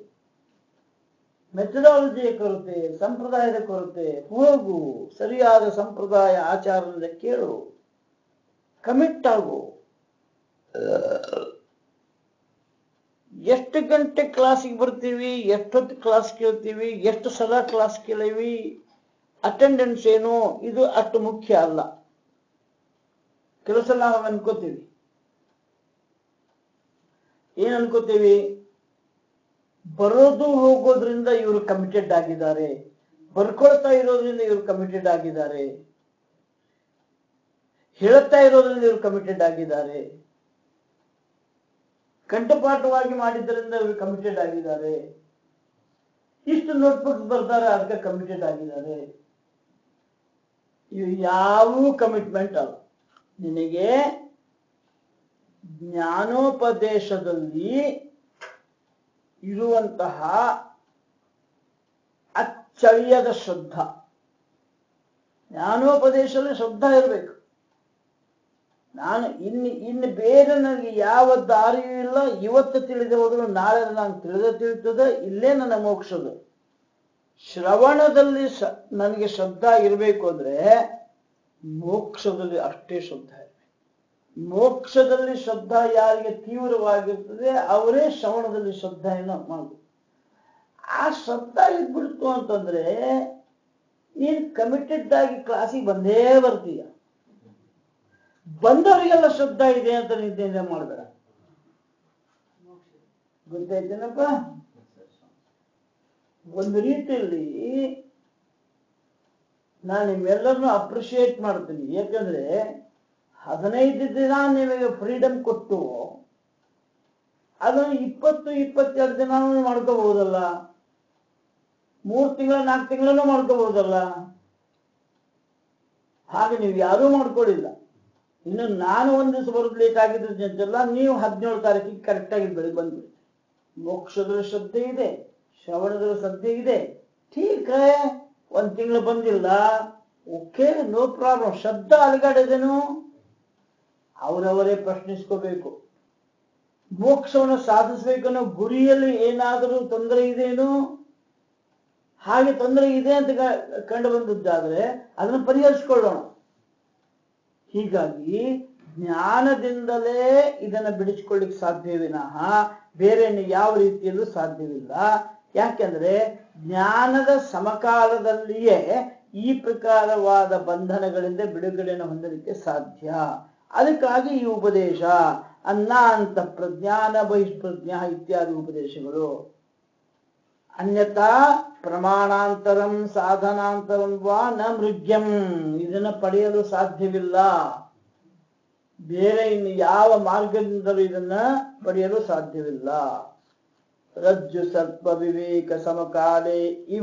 ಮೆಥಡಾಲಜಿಯ ಕೊರತೆ ಸಂಪ್ರದಾಯದ ಕೊರತೆ ಹೋಗು ಸರಿಯಾದ ಸಂಪ್ರದಾಯ ಆಚಾರದಿಂದ ಕೇಳು ಕಮಿಟ್ ಆಗು ಎಷ್ಟು ಗಂಟೆ ಕ್ಲಾಸಿಗೆ ಬರ್ತೀವಿ ಎಷ್ಟೊತ್ತು ಕ್ಲಾಸ್ ಕೇಳ್ತೀವಿ ಎಷ್ಟು ಸಲ ಕ್ಲಾಸ್ ಕೇಳೀವಿ ಅಟೆಂಡೆನ್ಸ್ ಏನು ಇದು ಅಷ್ಟು ಮುಖ್ಯ ಅಲ್ಲ ಕೆಲವು ಸಲ ನಾವು ಅನ್ಕೋತೀವಿ ಏನ್ ಅನ್ಕೋತೀವಿ ಬರೋದು ಹೋಗೋದ್ರಿಂದ ಇವರು ಕಮಿಟೆಡ್ ಆಗಿದ್ದಾರೆ ಬರ್ಕೊಳ್ತಾ ಇರೋದ್ರಿಂದ ಇವರು ಕಮಿಟೆಡ್ ಆಗಿದ್ದಾರೆ ಹೇಳ್ತಾ ಇರೋದ್ರಿಂದ ಇವರು ಕಮಿಟೆಡ್ ಆಗಿದ್ದಾರೆ ಕಂಠಪಾಠವಾಗಿ ಮಾಡಿದ್ದರಿಂದ ಇವರು ಕಮಿಟೆಡ್ ಆಗಿದ್ದಾರೆ ಇಷ್ಟು ನೋಟ್ಬುಕ್ಸ್ ಬರ್ತಾರೆ ಅದಕ್ಕೆ ಕಮಿಟೆಡ್ ಆಗಿದ್ದಾರೆ ಇವು ಯಾವ ಕಮಿಟ್ಮೆಂಟ್ ಅಲ್ಲ ನಿನಗೆ ಜ್ಞಾನೋಪದೇಶದಲ್ಲಿ ಇರುವಂತಹ ಅಚ್ಚಳಿಯದ ಶ್ರದ್ಧಾ ಜ್ಞಾನೋಪದೇಶದಲ್ಲಿ ಶ್ರದ್ಧಾ ಇರಬೇಕು ನಾನು ಇನ್ನು ಇನ್ನು ಬೇರೆ ನನಗೆ ಯಾವ ದಾರಿಯೂ ಇಲ್ಲ ಇವತ್ತು ತಿಳಿದು ಹೋದ್ರು ನಾಳೆ ನಾನು ತಿಳಿದ ತಿಳಿತದ ಇಲ್ಲೇ ನನ್ನ ಮೋಕ್ಷದು ಶ್ರವಣದಲ್ಲಿ ಶ- ನನಗೆ ಶ್ರದ್ಧಾ ಇರಬೇಕು ಅಂದ್ರೆ ಮೋಕ್ಷದಲ್ಲಿ ಅಷ್ಟೇ ಶ್ರದ್ಧಾ ಇರಬೇಕು ಮೋಕ್ಷದಲ್ಲಿ ಶ್ರದ್ಧಾ ಯಾರಿಗೆ ತೀವ್ರವಾಗಿರ್ತದೆ ಅವರೇ ಶ್ರವಣದಲ್ಲಿ ಶ್ರದ್ಧೆಯನ್ನು ಮಾಡಬೇಕು ಆ ಶ್ರದ್ಧಾ ಇದ್ಬಿಡ್ತು ಅಂತಂದ್ರೆ ನೀನು ಕಮಿಟೆಡ್ ಆಗಿ ಕ್ಲಾಸಿಗೆ ಬಂದೇ ಬರ್ತೀಯ ಬಂದವರಿಗೆಲ್ಲ ಶ್ರದ್ಧಾ ಇದೆ ಅಂತ ನಿಂತೆ ಮಾಡಬೇಡ ಗೊತ್ತಾಯ್ತೇನಪ್ಪ ಒಂದು ರೀತಿಯಲ್ಲಿ ನಾನು ನಿಮ್ಮೆಲ್ಲರನ್ನು ಅಪ್ರಿಶಿಯೇಟ್ ಮಾಡ್ತೀನಿ ಯಾಕಂದ್ರೆ ಹದಿನೈದು ದಿನ ನಿಮಗೆ ಫ್ರೀಡಮ್ ಕೊಟ್ಟು ಅದನ್ನು ಇಪ್ಪತ್ತು ಇಪ್ಪತ್ತೆರಡು ದಿನ ಮಾಡ್ಕೋಬಹುದಲ್ಲ ಮೂರು ತಿಂಗಳ ನಾಲ್ಕು ತಿಂಗಳನ್ನು ಮಾಡ್ಕೋಬಹುದಲ್ಲ ಹಾಗೆ ನೀವು ಯಾರೂ ಮಾಡ್ಕೊಳ್ಳಿಲ್ಲ ಇನ್ನು ನಾನು ಒಂದು ದಿವಸ ಬರೋದು ಲೇಟ್ ಆಗಿದ್ರೆ ಅಂತೆಲ್ಲ ನೀವು ಹದಿನೇಳು ತಾರೀಕಿಗೆ ಕರೆಕ್ಟಾಗಿ ಬೆಳಿಗ್ಗೆ ಬಂದ್ಬಿಡಿ ಮೋಕ್ಷದಲ್ಲಿ ಶ್ರದ್ಧೆ ಇದೆ ಶ್ರವಣದಲ್ಲಿ ಶ್ರದ್ಧೆ ಇದೆ ಠೀಕ್ ಹೈ, ಒಂದ್ ತಿಂಗಳು ಬಂದಿಲ್ಲ ಓಕೆ ನೋ ಪ್ರಾಬ್ಲಮ್ ಶಬ್ದ ಅಲಗಾಡಿದೇನು ಅವರವರೇ ಪ್ರಶ್ನಿಸ್ಕೋಬೇಕು ಮೋಕ್ಷವನ್ನು ಸಾಧಿಸಬೇಕನ್ನೋ ಗುರಿಯಲ್ಲಿ ಏನಾದರೂ ತೊಂದರೆ ಇದೆಯೇನು ಹಾಗೆ ತೊಂದರೆ ಇದೆ ಅಂತ ಕ- ಕಂಡು ಬಂದದ್ದಾದ್ರೆ ಅದನ್ನು ಪರಿಹರಿಸ್ಕೊಳ್ಳೋಣ ಹೀಗಾಗಿ ಜ್ಞಾನದಿಂದಲೇ ಇದನ್ನ ಬಿಡಿಸ್ಕೊಳ್ಳಿಕ್ ಸಾಧ್ಯವೇ ವಿನಃ ಬೇರೆ ಇನ್ನು ಯಾವ ರೀತಿಯಲ್ಲೂ ಸಾಧ್ಯವಿಲ್ಲ ಯಾಕೆಂದ್ರೆ ಜ್ಞಾನದ ಸಮಕಾಲದಲ್ಲಿಯೇ ಈ ಪ್ರಕಾರವಾದ ಬಂಧನಗಳಿಂದ ಬಿಡುಗಡೆಯನ್ನು ಹೊಂದಲಿಕ್ಕೆ ಸಾಧ್ಯ ಅದಕ್ಕಾಗಿ ಈ ಉಪದೇಶ ಅನ್ನಾಂತ ಪ್ರಜ್ಞಾನ ಬಹಿಷ್ಪ್ರಜ್ಞ ಇತ್ಯಾದಿ ಉಪದೇಶಗಳು ಅನ್ಯಥಾ ಪ್ರಮಾಣಾಂತರಂ ಸಾಧನಾಂತರಂ ವಾ ನ ಮೃಗ್ಯಂ ಇದನ್ನ ಪಡೆಯಲು ಸಾಧ್ಯವಿಲ್ಲ ಬೇರೆ ಇನ್ನು ಯಾವ ಮಾರ್ಗದಿಂದಲೂ ಇದನ್ನ ಪಡೆಯಲು ಸಾಧ್ಯವಿಲ್ಲ ರಜ್ಜು ಸರ್ಪ ವಿವೇಕ ಸಮಕಾಲೆ ಇವ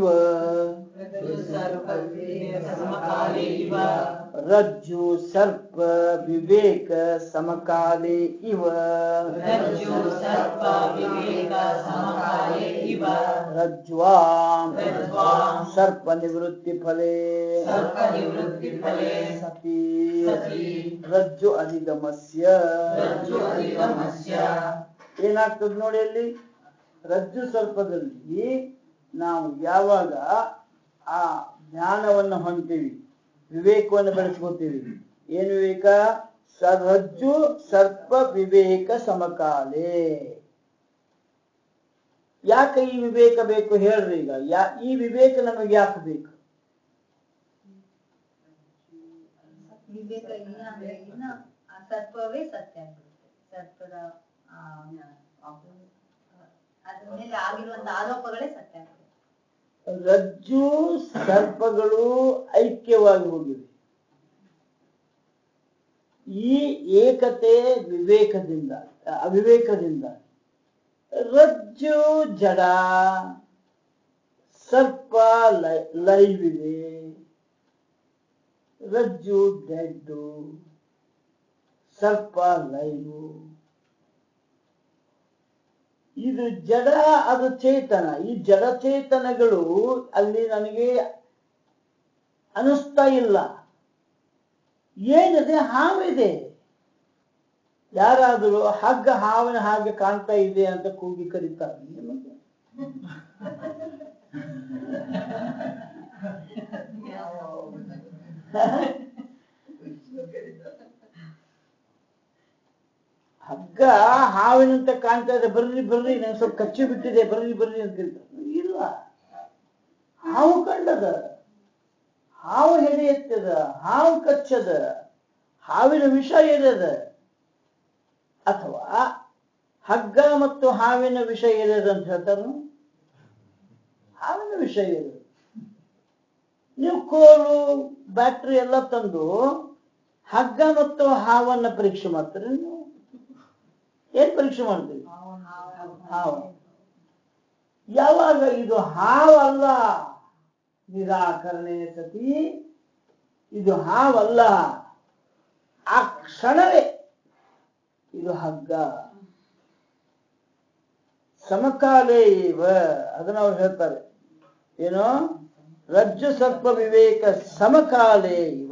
ಸಮಕಾಲೇ ಇವ ರಜ್ಜು ಸರ್ಪ ವಿವೇಕ ಸಮಕಾಲೆ ಇವ ರಜ್ಜು ಸರ್ಪ ವಿವೇಕ ಸಮಕಾಲೇ ಇವ ರಜ್ವಾಂ ರಜ್ವಾಂ ಸರ್ಪ ನಿವೃತ್ತಿ ಫಲೇ ಸರ್ಪ ನಿವೃತ್ತಿ ಫಲೇ ಸತಿ ಸತಿ ರಜ್ಜು ಅಧಿಗಮಸ್ಯ ರಜ್ಜು ಅಧಿಗಮಸ್ಯ ಏನಾಗ್ತದೆ ನೋಡಿ ಅಲ್ಲಿ ರಜ್ಜು ಸರ್ಪದಲ್ಲಿ ನಾವು ಯಾವಾಗ ಆ ಜ್ಞಾನವನ್ನು ಹೊಂತೀವಿ ವಿವೇಕವನ್ನು ಬೆಳೆಸ್ಕೊತೀವಿ ಏನು ವಿವೇಕ ಸ ರಜ್ಜು ಸರ್ಪ ವಿವೇಕ ಸಮಕಾಲೆ ಯಾಕೆ ಈ ವಿವೇಕ ಬೇಕು ಹೇಳ್ರಿ ಈಗ ಯಾ ಈ ವಿವೇಕ ನಮಗೆ ಯಾಕೆ ಬೇಕು ವಿವೇಕ ಇಲ್ಲ ಅಂದ್ರೆ ಇನ್ನ ಆ ಸರ್ಪವೇ ಸತ್ಯ ಆಗ್ಬಿಡುತ್ತೆ ಸರ್ಪದ ಆ, ಅದ್ರ ಮೇಲೆ ಆಗಿರುವಂತ ಆರೋಪಗಳೇ ಸತ್ಯ ಆಗ್ಬಿಡುತ್ತೆ ರಜ್ಜು ಸರ್ಪಗಳು ಐಕ್ಯವಾಗಿ ಹೋಗಿವೆ ಈ ಏಕತೆ ವಿವೇಕದಿಂದ ಅವಿವೇಕದಿಂದ ರಜ್ಜು ಜಡ ಸರ್ಪ ಲೈ- ಲೈವ್ ಇದೆ ರಜ್ಜು ಡೆಡ್ಡು ಸರ್ಪ ಲೈವು ಇದು ಜಡ ಅದು ಚೇತನ ಈ ಜಡಚೇತನಗಳು ಅಲ್ಲಿ ನನಗೆ ಅನಿಸ್ತಾ ಇಲ್ಲ ಏನಿದೆ ಹಾವಿದೆ ಯಾರಾದರೂ ಹಗ್ಗ ಹಾವಿನ ಹಾಗೆ ಕಾಣ್ತಾ ಇದೆ ಅಂತ ಕೂಗಿ ಕರೀತಾರೆ ನಿಮಗೆ ಹಗ್ಗ ಹಾವಿನಂತೆ ಕಾಣ್ತಾ ಇದೆ ಬರ್ರಿ ಬರ್ರಿ ನಂಗೆ ಸ್ವಲ್ಪ ಕಚ್ಚಿ ಬಿಟ್ಟಿದೆ ಬರ್ರಿ ಬರ್ರಿ ಅಂತ ಹೇಳ್ತಾರೆ ಇಲ್ಲ ಹಾವು ಕಂಡದ ಹಾವು ಹೆಡೆ ಎತ್ತದ ಹಾವು ಕಚ್ಚದ ಹಾವಿನ ವಿಷ ಎದದ ಅಥವಾ ಹಗ್ಗ ಮತ್ತು ಹಾವಿನ ವಿಷ ಎದದ ಅಂತ ಹೇಳ್ತಾರ ಹಾವಿನ ವಿಷ ಎದದ ನೀವು ಕೋಲು ಬ್ಯಾಟ್ರಿ ಎಲ್ಲ ತಂದು ಹಗ್ಗ ಮತ್ತು ಹಾವನ್ನ ಪರೀಕ್ಷೆ ಮಾಡ್ತೀರಿ ನೀವು ಏನ್ ಪರೀಕ್ಷೆ ಮಾಡ್ತೀರಿ ಹಾವು ಯಾವಾಗ ಇದು ಹಾವಲ್ಲ ನಿರಾಕರಣೆ ಸತಿ ಇದು ಹಾವಲ್ಲ ಆ ಕ್ಷಣವೇ ಇದು ಹಗ್ಗ ಸಮಕಾಲೇ ಇವ ಅದನ್ನ ಅವ್ರು ಹೇಳ್ತಾರೆ ಏನು ರಜ್ಜು ಸರ್ಪ ವಿವೇಕ ಸಮಕಾಲೇ ಇವ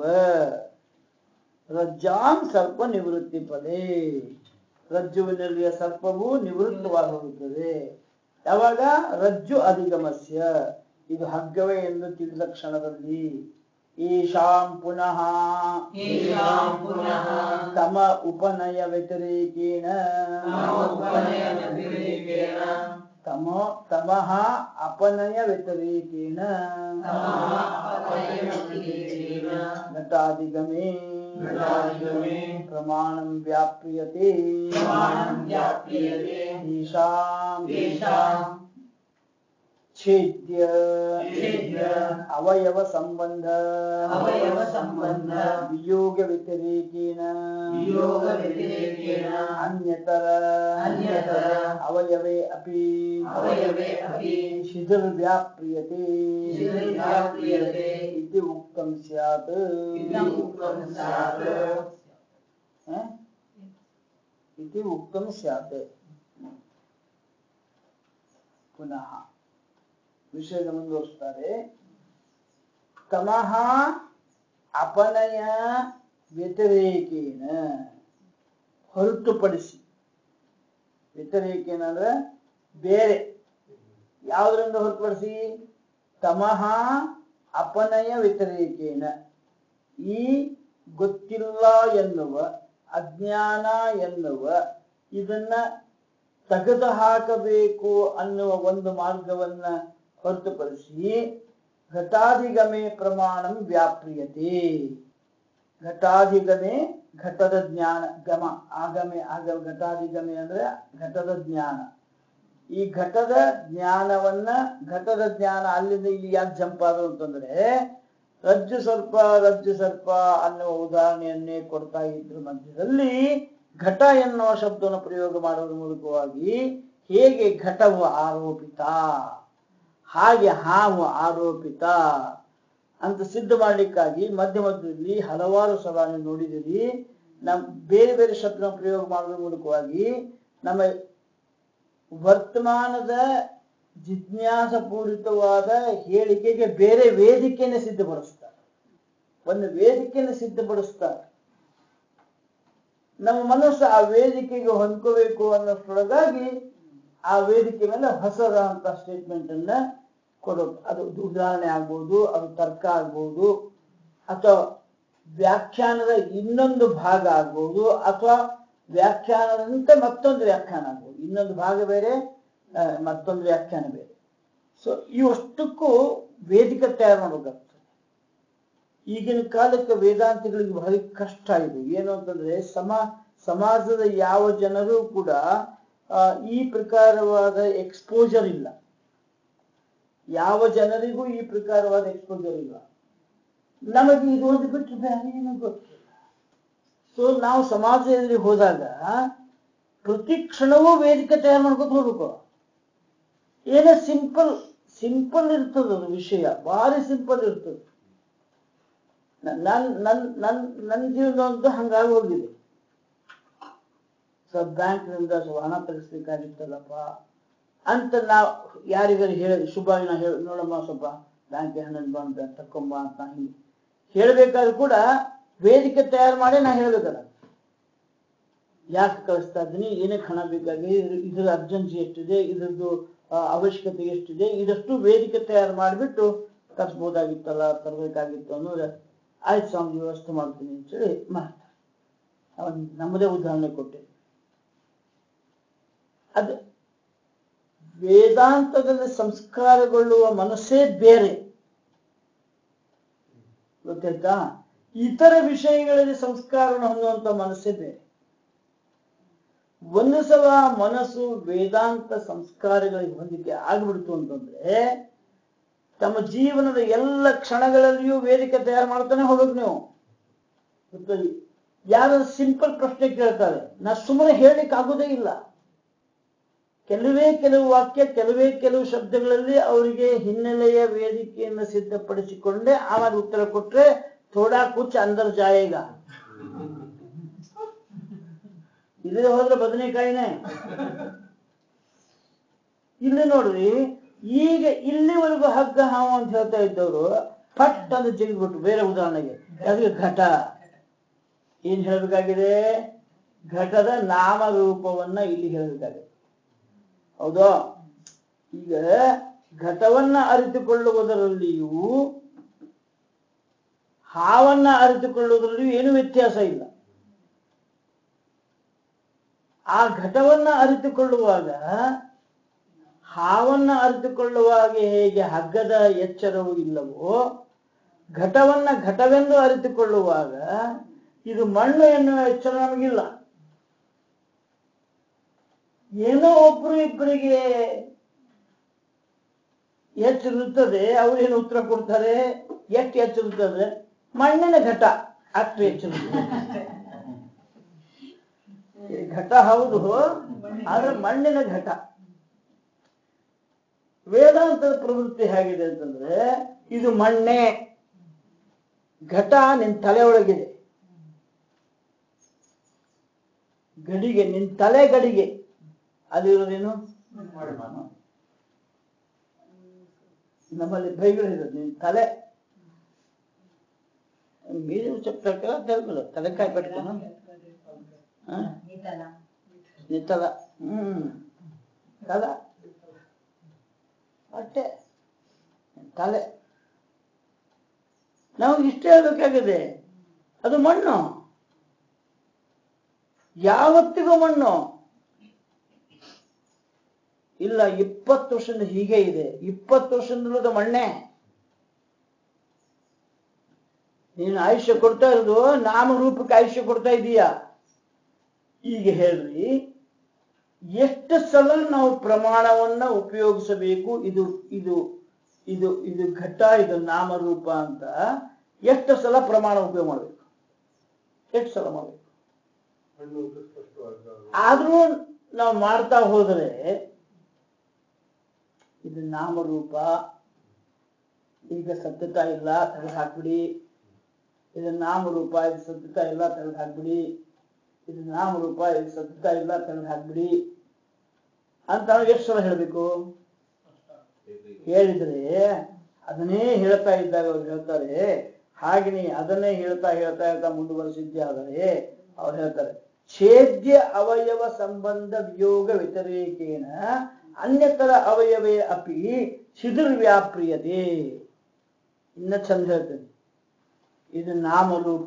ರಜ್ಜಾಂ ಸರ್ಪ ನಿವೃತ್ತಿ ಪದೇ ರಜ್ಜುವಿನಲ್ಲಿಯ ಸರ್ಪವು ನಿವೃತ್ತವಾಗಿ ಹೋಗುತ್ತದೆ ಯಾವಾಗ ರಜ್ಜು ಅಧಿಗಮಸ್ಯ ಇದು ಹಗ್ಗವೇ ಎಂದು ತಿಳಿದ ಕ್ಷಣದಲ್ಲಿ ಈಶಾಂ ಪುನಃ ಈಶಾಂ ಪುನಃ ತಮ ಉಪನಯ ವ್ಯತಿರೇಕೇಣ ತಮ ಉಪನಯ ವ್ಯತಿರೇಕೇಣ ತಮ ತಮಃ ಅಪನಯ ವ್ಯತಿರೇಕೇಣ ತಮಃ ಅಪನಯ ವ್ಯತಿರೇಕೇಣ ಘಟಾಧಿಗಮೇ ಘಟಾಧಿಗಮೇ ಪ್ರಮಾಣಂ ವ್ಯಾಪ್ರಿಯತೆ ಪ್ರಮಾಣಂ ವ್ಯಾಪ್ರಿಯತೆ ಈಶಾಂ ತೇಷಾಂ ಛೇದ್ಯ ಛೇದ್ಯ ಅವಯವ ಸಂಬಂಧ ಅವಯವ ಸಂಬಂಧ ವಿಯೋಗ ವ್ಯತಿರೇಕೇನ ವಿಯೋಗ ವ್ಯತಿರೇಕೇಣ ಅನ್ಯತರ ಅನ್ಯತರ ಅವಯವೇ ಅಪಿ ಅವಯವೇ ಅಪಿ ಶಿಥಿರ್ವ್ಯಾಪ್ರಿಯತೆ ಶಿಥಿರ್ವ್ಯಾಪ್ರಿಯತೆ ಇತಿ ಉಕ್ತಂ ಸ್ಯಾತ್ ಇತಿ ಉಕ್ತಂ ಸ್ಯಾತ್ ಹ? ಇತಿ ಉಕ್ತಂ ಸ್ಯಾತ್ ಪುನಃ ವಿಷಯದ ಮುಂದುವರಿಸ್ತಾರೆ ತಮಃ ಅಪನಯ ವ್ಯತಿರೇಕೇನ ಹೊರತುಪಡಿಸಿ ವ್ಯತಿರೇಕೇನ ಅಂದ್ರೆ ಬೇರೆ ಯಾವುದರಿಂದ ಹೊರತುಪಡಿಸಿ ತಮಃ ಅಪನಯ ವ್ಯತಿರೇಕೇನ ಈ ಗೊತ್ತಿಲ್ಲ ಎನ್ನುವ ಅಜ್ಞಾನ ಎನ್ನುವ ಇದನ್ನ ತೆಗೆದು ಹಾಕಬೇಕು ಅನ್ನುವ ಒಂದು ಮಾರ್ಗವನ್ನ ಹೊರತುಪಡಿಸಿ ಘಟಾಧಿಗಮೆ ಪ್ರಮಾಣಂ ವ್ಯಾಪ್ರಿಯತೆ ಘಟಾಧಿಗಮೆ ಘಟದ ಜ್ಞಾನ ಗಮ ಆಗಮೆ ಆಗ ಘಟಾಧಿಗಮೆ ಅಂದ್ರೆ ಘಟದ ಜ್ಞಾನ ಈ ಘಟದ ಜ್ಞಾನವನ್ನ ಘಟದ ಜ್ಞಾನ ಅಲ್ಲಿಂದ ಇಲ್ಲಿ ಯಾಕೆ ಜಂಪ್ ಆದ್ರು ಅಂತಂದ್ರೆ ರಜ್ಜು ಸರ್ಪ ರಜ್ಜು ಸರ್ಪ ಅನ್ನುವ ಉದಾಹರಣೆಯನ್ನೇ ಕೊಡ್ತಾ ಇದ್ರ ಮಧ್ಯದಲ್ಲಿ ಘಟ ಎನ್ನುವ ಶಬ್ದವನ್ನು ಪ್ರಯೋಗ ಮಾಡುವುದರ ಮೂಲಕವಾಗಿ ಹೇಗೆ ಘಟವು ಆರೋಪಿತ ಹಾಗೆ ಹಾವು ಆರೋಪಿತ ಅಂತ ಸಿದ್ಧ ಮಾಡ್ಲಿಕ್ಕಾಗಿ ಮಧ್ಯ ಮಧ್ಯದಲ್ಲಿ ಹಲವಾರು ಸಲ ನೀವು ನೋಡಿದಿರಿ ನಮ್ ಬೇರೆ ಬೇರೆ ಶಬ್ದ ಪ್ರಯೋಗ ಮಾಡುವುದರ ಮೂಲಕವಾಗಿ ನಮ್ಮ ವರ್ತಮಾನದ ಜಿಜ್ಞಾಸಪೂರಿತವಾದ ಹೇಳಿಕೆಗೆ ಬೇರೆ ವೇದಿಕೆಯನ್ನು ಸಿದ್ಧಪಡಿಸ್ತಾರೆ ಒಂದು ವೇದಿಕೆಯನ್ನು ಸಿದ್ಧಪಡಿಸ್ತಾರೆ ನಮ್ಮ ಮನಸ್ಸು ಆ ವೇದಿಕೆಗೆ ಹೊಂದ್ಕೋಬೇಕು ಅನ್ನೋಷ್ಟರೊಳಗಾಗಿ ಆ ವೇದಿಕೆ ಮೇಲೆ ಹೊಸದಾದಂತ ಸ್ಟೇಟ್ಮೆಂಟ್ ಅನ್ನ ಕೊಡೋದು ಅದು ಉದಾಹರಣೆ ಆಗ್ಬೋದು ಅದು ತರ್ಕ ಆಗ್ಬೋದು ಅಥವಾ ವ್ಯಾಖ್ಯಾನದ ಇನ್ನೊಂದು ಭಾಗ ಆಗ್ಬೋದು ಅಥವಾ ವ್ಯಾಖ್ಯಾನದಂತೆ ಮತ್ತೊಂದು ವ್ಯಾಖ್ಯಾನ ಆಗ್ಬೋದು ಇನ್ನೊಂದು ಭಾಗ ಬೇರೆ ಆ, ಮತ್ತೊಂದು ವ್ಯಾಖ್ಯಾನ ಬೇರೆ ಸೊ ಇವಷ್ಟಕ್ಕೂ ವೇದಿಕೆ ತಯಾರು ಮಾಡ್ಬೇಕಾಗ್ತದೆ ಈಗಿನ ಕಾಲಕ್ಕೆ ವೇದಾಂತಿಗಳಿಗೆ ಭಾರಿ ಕಷ್ಟ ಇದು ಏನು ಅಂತಂದ್ರೆ ಸಮ ಸಮಾಜದ ಯಾವ ಜನರು ಕೂಡ ಆ, ಈ ಪ್ರಕಾರವಾದ ಎಕ್ಸ್ಪೋಜರ್ ಇಲ್ಲ ಯಾವ ಜನರಿಗೂ ಈ ಪ್ರಕಾರವಾದ ಎಕ್ಸ್ಪೋಜರ್ ಇಲ್ಲ ನಮಗೆ ಇದು ಒಂದು ಬಿಟ್ಟು ಬೇರೆ ಏನೂ ಗೊತ್ತಿಲ್ಲ ಸೊ ನಾವು ಸಮಾಜದಲ್ಲಿ ಹೋದಾಗ ಪ್ರತಿ ಕ್ಷಣವೂ ವೇದಿಕೆ ತಯಾರು ಮಾಡ್ಕೊತ ಹೋಗ್ಬೇಕು ಏನೋ ಸಿಂಪಲ್ ಸಿಂಪಲ್ ಇರ್ತದ ಅದು ವಿಷಯ ಭಾರಿ ಸಿಂಪಲ್ ಇರ್ತದೆ ನನ್ ನನ್ ನನ್ ನನ್ನ ಜೀವನ ಒಂದು ಹಂಗಾಗಿ ಹೋಗಿದೆ ಸ್ವಲ್ಪ ಬ್ಯಾಂಕ್ನಿಂದ ಸ್ವಲ್ಪ ಹಣ ತೆಗಿಸ್ಬೇಕಾಗಿತ್ತಲ್ಲಪ್ಪ ಅಂತ ನಾವು ಯಾರಿಗಾರು ಹೇಳಿ ಶುಭ ನಾ ಹೇಳಿ ನೋಡಮ್ಮ ಸ್ವಲ್ಪ ಬ್ಯಾಂಕ್ ಹಣ ಬಂದ ತಕ್ಕೊಂಬ ಅಂತ ನಾ ಹಿಂಗೆ ಹೇಳ್ಬೇಕಾದ್ರೂ ಕೂಡ ವೇದಿಕೆ ತಯಾರು ಮಾಡಿ ನಾ ಹೇಳ್ಬೇಕಲ್ಲ ಯಾಕೆ ಕಳಿಸ್ತಾ ಇದ್ದೀನಿ ಏನಕ್ಕೆ ಹಣ ಬೇಕಾಗಿದೆ ಇದ್ರ ಇದ್ರ ಅರ್ಜೆನ್ಸಿ ಎಷ್ಟಿದೆ ಇದ್ರದ್ದು ಆ, ಅವಶ್ಯಕತೆ ಎಷ್ಟಿದೆ ಇದಷ್ಟು ವೇದಿಕೆ ತಯಾರು ಮಾಡಿಬಿಟ್ಟು ತರಿಸ್ಬೋದಾಗಿತ್ತಲ್ಲ ತರಬೇಕಾಗಿತ್ತು ಅನ್ನೋದು ಆಯ್ತು ಸ್ವಾಮಿ ವ್ಯವಸ್ಥೆ ಮಾಡ್ತೀನಿ ಅಂತೇಳಿ ಮಾಡ್ತಾರೆ ಅವನ್ ನಮ್ಮದೇ ಉದಾಹರಣೆ ಕೊಟ್ಟೆ ಅದು ವೇದಾಂತದಲ್ಲಿ ಸಂಸ್ಕಾರಗೊಳ್ಳುವ ಮನಸ್ಸೇ ಬೇರೆ ಗೊತ್ತಾಯ್ತಾ ಇತರ ವಿಷಯಗಳಲ್ಲಿ ಸಂಸ್ಕಾರವನ್ನು ಹೊಂದುವಂತ ಮನಸ್ಸೇ ಬೇರೆ ಒಂದು ಸಲ ಮನಸ್ಸು ವೇದಾಂತ ಸಂಸ್ಕಾರಗಳಿಗೆ ಹೊಂದಿಕೆ ಆಗ್ಬಿಡ್ತು ಅಂತಂದ್ರೆ ತಮ್ಮ ಜೀವನದ ಎಲ್ಲ ಕ್ಷಣಗಳಲ್ಲಿಯೂ ವೇದಿಕೆ ತಯಾರು ಮಾಡ್ತಾನೆ ಹೋಗ್ಬೇಕು ನೀವು ಗೊತ್ತಲ್ಲಿ ಯಾರು ಸಿಂಪಲ್ ಪ್ರಶ್ನೆ ಕೇಳ್ತಾರೆ ನಾ ಸುಮ್ಮನೆ ಹೇಳಲಿಕ್ಕೆ ಆಗೋದೇ ಇಲ್ಲ ಕೆಲವೇ ಕೆಲವು ವಾಕ್ಯ ಕೆಲವೇ ಕೆಲವು ಶಬ್ದಗಳಲ್ಲಿ ಅವರಿಗೆ ಹಿನ್ನೆಲೆಯ ವೇದಿಕೆಯನ್ನು ಸಿದ್ಧಪಡಿಸಿಕೊಂಡೆ ಆಮೇಲೆ ಉತ್ತರ ಕೊಟ್ರೆ ಥೋಡಾ ಕುಚ್ ಅಂದರ್ ಜಾಯೇಗ ಇಲ್ಲದೆ ಹೋದ್ರೆ ಬದನೆಕಾಯಿನೇ ಇಲ್ಲಿ ನೋಡ್ರಿ ಈಗ ಇಲ್ಲಿವರೆಗೂ ಹಗ್ಗ ಹಾವು ಅಂತ ಹೇಳ್ತಾ ಇದ್ದವರು ಪಟ್ ಅಂತ ಜಿಗಿದ್ಬಿಟ್ಟು ಬೇರೆ ಉದಾಹರಣೆಗೆ ಅದಕ್ಕೆ ಘಟ ಏನ್ ಹೇಳ್ಬೇಕಾಗಿದೆ ಘಟದ ನಾಮರೂಪವನ್ನ ಇಲ್ಲಿ ಹೇಳ್ಬೇಕಾಗಿದೆ ಹೌದಾ ಈಗ ಘಟವನ್ನ ಅರಿತುಕೊಳ್ಳುವುದರಲ್ಲಿಯೂ ಹಾವನ್ನ ಅರಿತುಕೊಳ್ಳುವುದರಲ್ಲಿಯೂ ಏನು ವ್ಯತ್ಯಾಸ ಇಲ್ಲ ಆ ಘಟವನ್ನ ಅರಿತುಕೊಳ್ಳುವಾಗ ಹಾವನ್ನ ಅರಿತುಕೊಳ್ಳುವಾಗ ಹೇಗೆ ಹಗ್ಗದ ಎಚ್ಚರವು ಇಲ್ಲವೋ ಘಟವನ್ನ ಘಟವೆಂದು ಅರಿತುಕೊಳ್ಳುವಾಗ ಇದು ಮಣ್ಣು ಎನ್ನುವ ಎಚ್ಚರ ನಮಗಿಲ್ಲ ಏನೋ ಒಬ್ರು ಇಬ್ಬರಿಗೆ ಎಚ್ಚರಿರುತ್ತದೆ ಅವ್ರೇನು ಉತ್ತರ ಕೊಡ್ತಾರೆ ಎಷ್ಟು ಎಚ್ಚರಿರುತ್ತದೆ ಮಣ್ಣಿನ ಘಟ ಅಷ್ಟು ಎಚ್ಚರಿರುತ್ತದೆ ಈ ಘಟ ಹೌದು ಆದ್ರೆ ಮಣ್ಣಿನ ಘಟ ವೇದಾಂತದ ಪ್ರವೃತ್ತಿ ಹೇಗಿದೆ ಅಂತಂದ್ರೆ ಇದು ಮಣ್ಣೆ ಘಟ ನಿನ್ ತಲೆ ಒಳಗಿದೆ ಗಡಿಗೆ ನಿನ್ ತಲೆ ಗಡಿಗೆ ಅಲ್ಲಿರೋದೇನು ನಮ್ಮಲ್ಲಿ ಬೈಗಳಿರೋದು ನಿನ್ ತಲೆ ಮೀನು ಚಪ್ಪ ತೆಲ್ಬಲ್ಲ ತಲೆಕಾಯಿ ಪಟ್ಕೋಣ ನಿತಲ ನಿತ್ತಲ ಹ್ಮ್ ತಲ ಹೊಟ್ಟೆ ತಲೆ ನಾವು ಇಷ್ಟೇ ಹೇಳ್ಬೇಕಾಗಿದೆ ಅದು ಮಣ್ಣು ಯಾವತ್ತಿಗೂ ಮಣ್ಣು ಇಲ್ಲ ಇಪ್ಪತ್ತು ವರ್ಷದಿಂದ ಹೀಗೆ ಇದೆ ಇಪ್ಪತ್ತು ವರ್ಷದಿಂದ ಮಣ್ಣೆ ನೀನು ಆಯುಷ್ಯ ಕೊಡ್ತಾ ಇರೋದು ನಾಮರೂಪಕ್ಕೆ ಆಯುಷ್ಯ ಕೊಡ್ತಾ ಇದೀಯಾ ಈಗ ಹೇಳ್ರಿ ಎಷ್ಟು ಸಲ ನಾವು ಪ್ರಮಾಣವನ್ನ ಉಪಯೋಗಿಸಬೇಕು ಇದು ಇದು ಇದು ಇದು ಘಟ್ಟ ಇದು ನಾಮರೂಪ ಅಂತ ಎಷ್ಟು ಸಲ ಪ್ರಮಾಣ ಉಪಯೋಗ ಮಾಡಬೇಕು ಎಷ್ಟು ಸಲ ಮಾಡಬೇಕು ಹಣ್ಣು ಅಂತ ಸ್ಪಷ್ಟವಾಗಿ ಆದ್ರೂ ನಾವು ಮಾಡ್ತಾ ಹೋದರೆ ಇದು ನಾಮರೂಪ ಈಗ ಸತ್ಯತಾ ಇಲ್ಲ ತೆಗೆದು ಹಾಕ್ಬಿಡಿ ಇದು ನಾಮರೂಪ ಇದು ಸತ್ಯತಾ ಇಲ್ಲ ತೆಗೆದು ಹಾಕ್ಬಿಡಿ ಇದು ನಾಮರೂಪ ಇದು ಸತ್ಯತಾ ಇಲ್ಲ ತೆಗೆದು ಹಾಕ್ಬಿಡಿ ಅಂತ ನಾವು ಎಷ್ಟು ಸಲ ಹೇಳ್ಬೇಕು ಹೇಳಿದ್ರೆ ಅದನ್ನೇ ಹೇಳ್ತಾ ಇದ್ದಾಗ ಅವ್ರು ಹೇಳ್ತಾರೆ ಹಾಗೆಯೇ ಅದನ್ನೇ ಹೇಳ್ತಾ ಹೇಳ್ತಾ ಹೇಳ್ತಾ ಮುಂದುವರಿಸಿದ್ದೆ ಆದರೆ ಅವ್ರು ಹೇಳ್ತಾರೆ ಛೇದ್ಯ ಅವಯವ ಸಂಬಂಧ ವಿಯೋಗ ವ್ಯತಿರೇಕೇನ ಅನ್ಯತರ ಅವಯವೇ ಅಪಿ ಶಿದುರ್ವ್ಯಾಪ್ರಿಯತೆ ಇನ್ನ ಚಂದ ಹೇಳ್ತದೆ ಇದು ನಾಮರೂಪ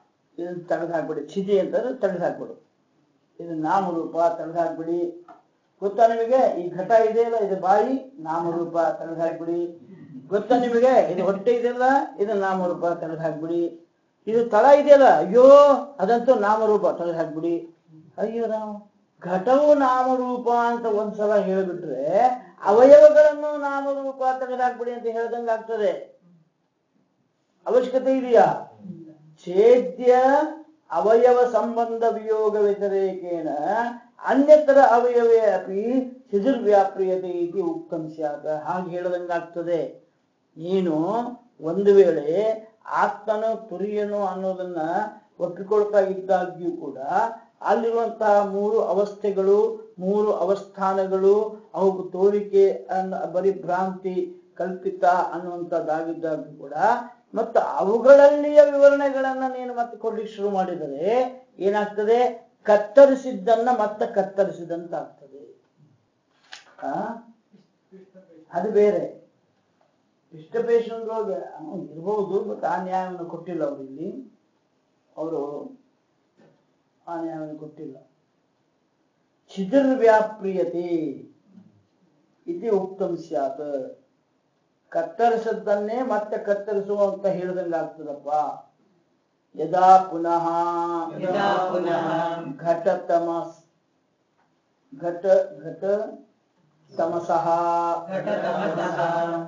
ಇದನ್ನ ತೆಗೆದು ಹಾಕ್ಬಿಡಿ ಚಿದಿ ಅಂತಂದ್ರೆ ತೆಗೆದು ಹಾಕ್ಬಿಡು ಇದು ನಾಮರೂಪ ತೆಗೆದು ಹಾಕ್ಬಿಡಿ ಗೊತ್ತಾ ನಿಮಗೆ ಈ ಘಟ ಇದೆಯಲ್ಲ ಇದು ಬಾಯಿ ನಾಮರೂಪ ತೆಗೆದು ಹಾಕ್ಬಿಡಿ ಗೊತ್ತಾ ನಿಮಗೆ ಇದು ಹೊಟ್ಟೆ ಇದೆಯಲ್ಲ ಇದು ನಾಮರೂಪ ತೆಗೆದು ಹಾಕ್ಬಿಡಿ ಇದು ತಳ ಇದೆಯಲ್ಲ ಅಯ್ಯೋ ಅದಂತೂ ನಾಮರೂಪ ತೆಗೆದು ಹಾಕ್ಬಿಡಿ ಅಯ್ಯೋ ರಾಮ ಘಟವು ನಾಮರೂಪ ಅಂತ ಒಂದ್ಸಲ ಹೇಳಿಬಿಟ್ರೆ ಅವಯವಗಳನ್ನು ನಾಮರೂಪ ತೆಗೆದು ಹಾಕ್ಬಿಡಿ ಅಂತ ಹೇಳ್ದಂಗೆ ಆಗ್ತದೆ ಅವಶ್ಯಕತೆ ಇದೆಯಾ ಛೇದ್ಯ ಅವಯವ ಸಂಬಂಧ ವಿಯೋಗ ವ್ಯತಿರೇಕೇನ ಅನ್ಯತರ ಅವಯವೇ ಅಪಿ ಶಿಥಿರ್ವ್ಯಾಪ್ರಿಯತೆ ಇತಿ ಉಕ್ತಂ ಸ್ಯಾತ್ ಹಾಗೆ ಹೇಳದಂಗಾಗ್ತದೆ ನೀನು ಒಂದು ವೇಳೆ ಆತ್ಮನು ತುರಿಯನು ಅನ್ನೋದನ್ನ ಒಪ್ಪಿಕೊಳ್ತಾ ಇದ್ದಾಗ್ಯೂ ಕೂಡ ಅಲ್ಲಿರುವಂತಹ ಮೂರು ಅವಸ್ಥೆಗಳು ಮೂರು ಅವಸ್ಥಾನಗಳು ಅವು ತೋರಿಕೆ ಅನ್ನ ಬರೀ ಭ್ರಾಂತಿ ಕಲ್ಪಿತ ಅನ್ನುವಂಥದ್ದಾಗಿದ್ದಾಗ್ಯೂ ಕೂಡ ಮತ್ತು ಅವುಗಳಲ್ಲಿಯ ವಿವರಣೆಗಳನ್ನ ನೀನು ಮತ್ತೆ ಕೊಡ್ಲಿಕ್ಕೆ ಶುರು ಮಾಡಿದರೆ ಏನಾಗ್ತದೆ ಕತ್ತರಿಸಿದ್ದನ್ನ ಮತ್ತೆ ಕತ್ತರಿಸಿದಂತಾಗ್ತದೆ ಆ? ಅದು ಬೇರೆ ಡಿಸ್ಟರ್ಬೇಷನ್ ರೋಗ ಇರ್ಬೋದು ಬಟ್ ಆ ನ್ಯಾಯವನ್ನು ಕೊಟ್ಟಿಲ್ಲ ಅವರು ಇಲ್ಲಿ ಅವರು ಆ ನ್ಯಾಯವನ್ನು ಕೊಟ್ಟಿಲ್ಲ ಚಿದಿರ್ವ್ಯಾಪ್ರಿಯತೆ ಇತಿ ಉಕ್ತಂ ಸ್ಯಾತ್ ಕತ್ತರಿಸದ್ದನ್ನೇ ಮತ್ತೆ ಕತ್ತರಿಸುವ ಅಂತ ಹೇಳ್ದಂಗಾಗ್ತದಪ್ಪ ಯದಾ ಪುನಃ ಯದಾ ಪುನಃ ಘಟತಮಸ್ ಘಟ ಘಟ ತಮಸಃ ಘಟತಮಸಃ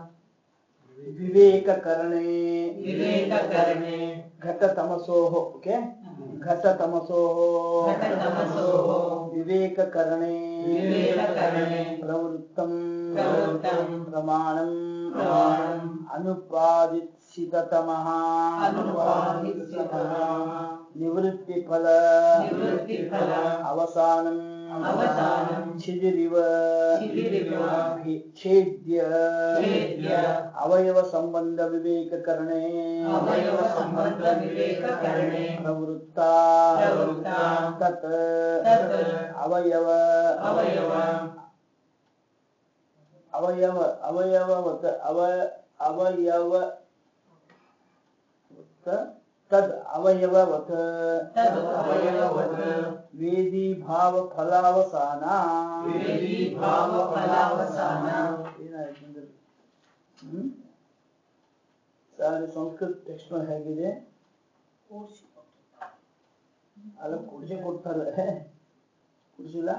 ವಿವೇಕಕರಣೆ ವಿವೇಕಕರಣೆ ಘಟತಮಸೋಃ ಓಕೆ ಘಟತಮಸೋಃ ಘಟತಮಸೋಃ ವಿವೇಕಕರಣೆ ವಿವೇಕಕರಣೆ ಪ್ರವೃತ್ತಂ ಪ್ರವೃತ್ತಂ ಪ್ರಮಾಣಂ ಪ್ರಮಾಣಂ ಅನುಪಾದಿಸಿತತಮಃ ಅನುಪಾದಿಸಿತತಃ ನಿವೃತ್ತಿಫಲ ನಿವೃತ್ತಿಫಲ ಅವಸಾನಂ ಅವಸಾನಂ छिदिरिव छिदिरिव भि- छेद्य छेद्य अवयव संबंध विवेक करणे अवयव संबंध विवेक करणे प्रवृत्ता प्रवृत्ता तत् तत् अवयव अवयव अवयव अवयववत अव अवयव तद अवयववत तद् अवयववत् वेदी भाव फलावसान वेदी भाव फलावसान ಏನಾಯ್ತು ಅಂದ್ರೆ ಹ್ಮ್ ಸಾರಿ ಸಂಸ್ಕೃತ ಟೆಕ್ಸ್ಟ್ ಹೇಗಿದೆ ಅಲ್ಲ ಕುಡಿಸಿ ಕೊಡ್ತಾರೆ ಕುಡಿಸಿಲ್ಲ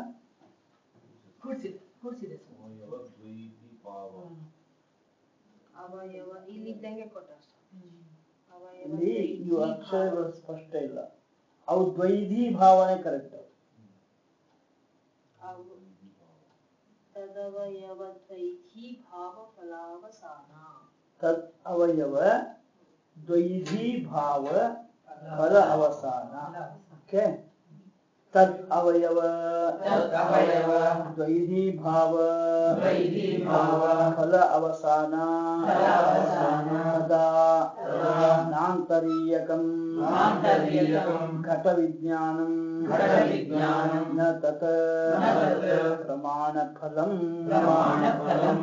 ಅವಯವ ಇಲ್ಲಿದ್ದಂಗೆ ಕೊಟ್ಟ ಅವಯವ ಇಲ್ಲಿ ದ್ವೈಧಿ ಇವು ಭಾವ. ಅಕ್ಷರಗಳು ಸ್ಪಷ್ಟ ಇಲ್ಲ ಅವು ದ್ವೈಧಿ ಭಾವನೆ ಕರೆಕ್ಟ್ ಅವು ತದವಯವ ದ್ವೈಧಿ ಭಾವ ಫಲಾವಸಾನ ತದ್ ಅವಯವ ದ್ವೈಧಿ ಭಾವ ಫಲ ಅವಸಾನ ಓಕೆ ತದ್ ಅವಯವ ತದ್ ಅವಯವ ದ್ವೈಧಿ ಭಾವ ದ್ವೈಧಿ ಭಾವ ಫಲ ಅವಸಾನ ಫಲ ಅವಸಾನ ತದಾ ತದಾ ನಾಂತರೀಯಕಂ ನಾಂತರೀಯಕಂ ಘಟ ವಿಜ್ಞಾನಂ ಘಟವಿಜ್ಞಾನಂ ನ ತತ್ ನ ತತ್ ಪ್ರಮಾಣ ಫಲಂ ಪ್ರಮಾಣಫಲಂ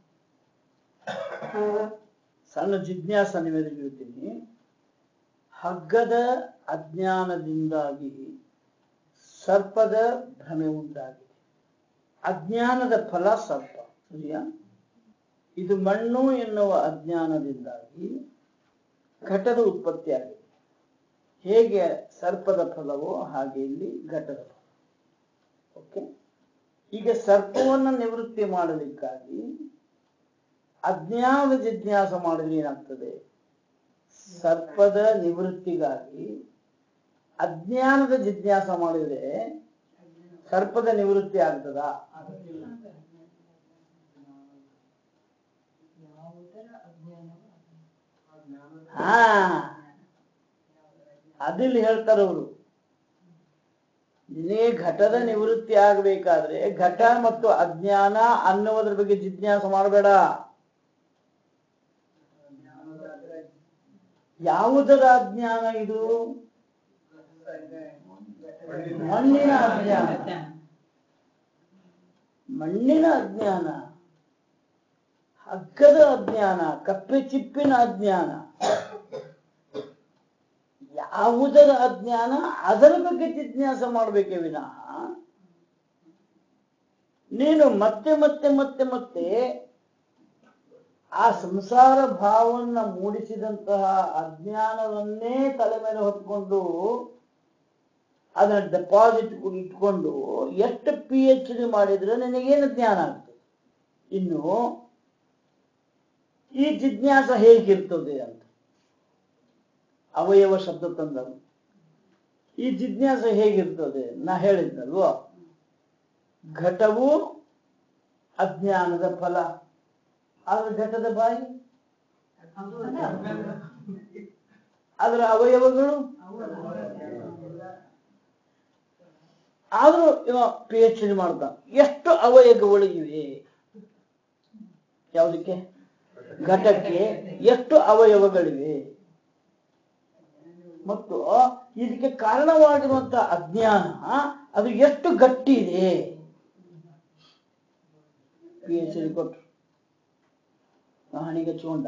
ಸಣ್ಣ ಜಿಜ್ಞಾಸ ನಿವೇದಿಗೆ ಹೇಳ್ತೀನಿ ಹಗ್ಗದ ಅಜ್ಞಾನದಿಂದಾಗಿ ಸರ್ಪದ ಭ್ರಮೆ ಉಂಟಾಗಿದೆ ಅಜ್ಞಾನದ ಫಲ ಸರ್ಪ ಸರಿಯಾ ಇದು ಮಣ್ಣು ಎನ್ನುವ ಅಜ್ಞಾನದಿಂದಾಗಿ ಘಟದ ಉತ್ಪತ್ತಿಯಾಗಿದೆ ಹೇಗೆ ಸರ್ಪದ ಫಲವೋ ಹಾಗೆ ಇಲ್ಲಿ ಘಟದ ಫಲ ಓಕೆ ಈಗ ಸರ್ಪವನ್ನು ನಿವೃತ್ತಿ ಮಾಡಲಿಕ್ಕಾಗಿ ಅಜ್ಞಾನದ ಜಿಜ್ಞಾಸ ಮಾಡಿದ್ರೆ ಏನಾಗ್ತದೆ ಸರ್ಪದ ನಿವೃತ್ತಿಗಾಗಿ ಅಜ್ಞಾನದ ಜಿಜ್ಞಾಸ ಮಾಡಿದ್ರೆ ಸರ್ಪದ ನಿವೃತ್ತಿ ಆಗ್ತದಾ ಹಾ ಅದಿಲ್ಲಿ ಹೇಳ್ತಾರೆ ಅವರು ನಿನಗೆ ಘಟದ ನಿವೃತ್ತಿ ಆಗಬೇಕಾದ್ರೆ ಘಟ ಮತ್ತು ಅಜ್ಞಾನ ಅನ್ನುವುದ್ರ ಬಗ್ಗೆ ಜಿಜ್ಞಾಸ ಮಾಡಬೇಡ ಯಾವುದರ ಅಜ್ಞಾನ ಇದು ಮಣ್ಣಿನ ಅಜ್ಞಾನ ಮಣ್ಣಿನ ಅಜ್ಞಾನ ಹಗ್ಗದ ಅಜ್ಞಾನ ಕಪ್ಪೆ ಚಿಪ್ಪಿನ ಅಜ್ಞಾನ ಯಾವುದರ ಅಜ್ಞಾನ ಅದರ ಬಗ್ಗೆ ಜಿಜ್ಞಾಸ ಮಾಡಬೇಕೇ ವಿನಃ ನೀನು ಮತ್ತೆ ಮತ್ತೆ ಮತ್ತೆ ಮತ್ತೆ ಆ ಸಂಸಾರ ಭಾವವನ್ನ ಮೂಡಿಸಿದಂತಹ ಅಜ್ಞಾನವನ್ನೇ ತಲೆ ಮೇಲೆ ಹೊತ್ಕೊಂಡು ಅದನ್ನ ಡೆಪಾಸಿಟ್ ಇಟ್ಕೊಂಡು ಎಷ್ಟು ಪಿ ಎಚ್ ಡಿ ಮಾಡಿದ್ರೆ ನಿನಗೇನು ಜ್ಞಾನ ಆಗ್ತದೆ ಇನ್ನು ಈ ಜಿಜ್ಞಾಸ ಹೇಗಿರ್ತದೆ ಅಂತ ಅವಯವ ಶಬ್ದ ತಂದರು ಈ ಜಿಜ್ಞಾಸ ಹೇಗಿರ್ತದೆ ನಾ ಹೇಳಿದ್ನಲ್ವೋ ಘಟವು ಅಜ್ಞಾನದ ಫಲ ಆದ್ರೆ ಘಟದ ಬಾಯಿ ಅದರ ಅವಯವಗಳು ಆದ್ರೂ ಇವ ಪಿ ಎಚ್ ಡಿ ಮಾಡ್ತಾನೆ ಎಷ್ಟು ಅವಯವಗಳಿವೆ ಯಾವುದಕ್ಕೆ ಘಟಕ್ಕೆ ಎಷ್ಟು ಅವಯವಗಳಿವೆ ಮತ್ತು ಇದಕ್ಕೆ ಕಾರಣವಾಗಿರುವಂತಹ ಅಜ್ಞಾನ ಅದು ಎಷ್ಟು ಗಟ್ಟಿ ಇದೆ ಪಿ ಎಚ್ ಡಿ ಕೊಟ್ರು ಹಣಿಗೆ ಹಚ್ಕೊಂಡ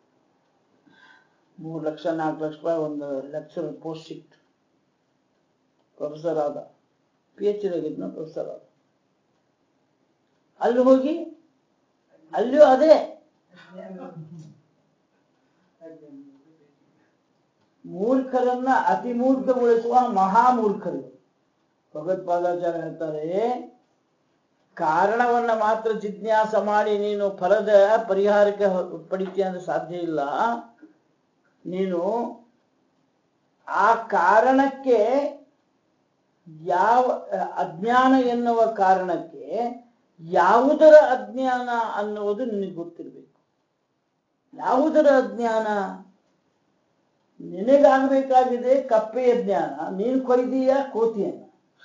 ಮೂರು ಲಕ್ಷ ನಾಲ್ಕು ಲಕ್ಷ ರೂಪಾಯಿ ಒಂದು ಲೆಕ್ಚರ್ ಪೋಸ್ಟ್ ಸಿಕ್ತು ಪ್ರೊಫೆಸರ್ ಆದ ಪಿ ಎಚ್ ಡಿ ಆಗಿದ್ನ ಪ್ರೊಫೆಸರ್ ಆದ ಅಲ್ಲಿ ಹೋಗಿ ಅಲ್ಲಿಯೂ ಅದೇ ಮೂರ್ಖರನ್ನ ಅತಿ ಮೂರ್ಖಗೊಳಿಸುವ ಮಹಾಮೂರ್ಖರು ಭಗವತ್ಪಾದಾಚಾರ್ಯ ಹೇಳ್ತಾರೆ ಕಾರಣವನ್ನ ಮಾತ್ರ ಜಿಜ್ಞಾಸ ಮಾಡಿ ನೀನು ಫಲದ ಪರಿಹಾರಕ್ಕೆ ಹೊ- ಪಡಿತೀಯ ಅಂದ್ರೆ ಸಾಧ್ಯ ಇಲ್ಲ ನೀನು ಆ ಕಾರಣಕ್ಕೆ ಯಾವ ಅಜ್ಞಾನ ಎನ್ನುವ ಕಾರಣಕ್ಕೆ ಯಾವುದರ ಅಜ್ಞಾನ ಅನ್ನುವುದು ನಿನಗೆ ಗೊತ್ತಿರಬೇಕು ಯಾವುದರ ಅಜ್ಞಾನ ನಿನಗಾಗಬೇಕಾಗಿದೆ ಕಪ್ಪೆಯ ಜ್ಞಾನ ನೀನು ಕೊಯ್ದೀಯ ಕೋತಿಯನ್ನ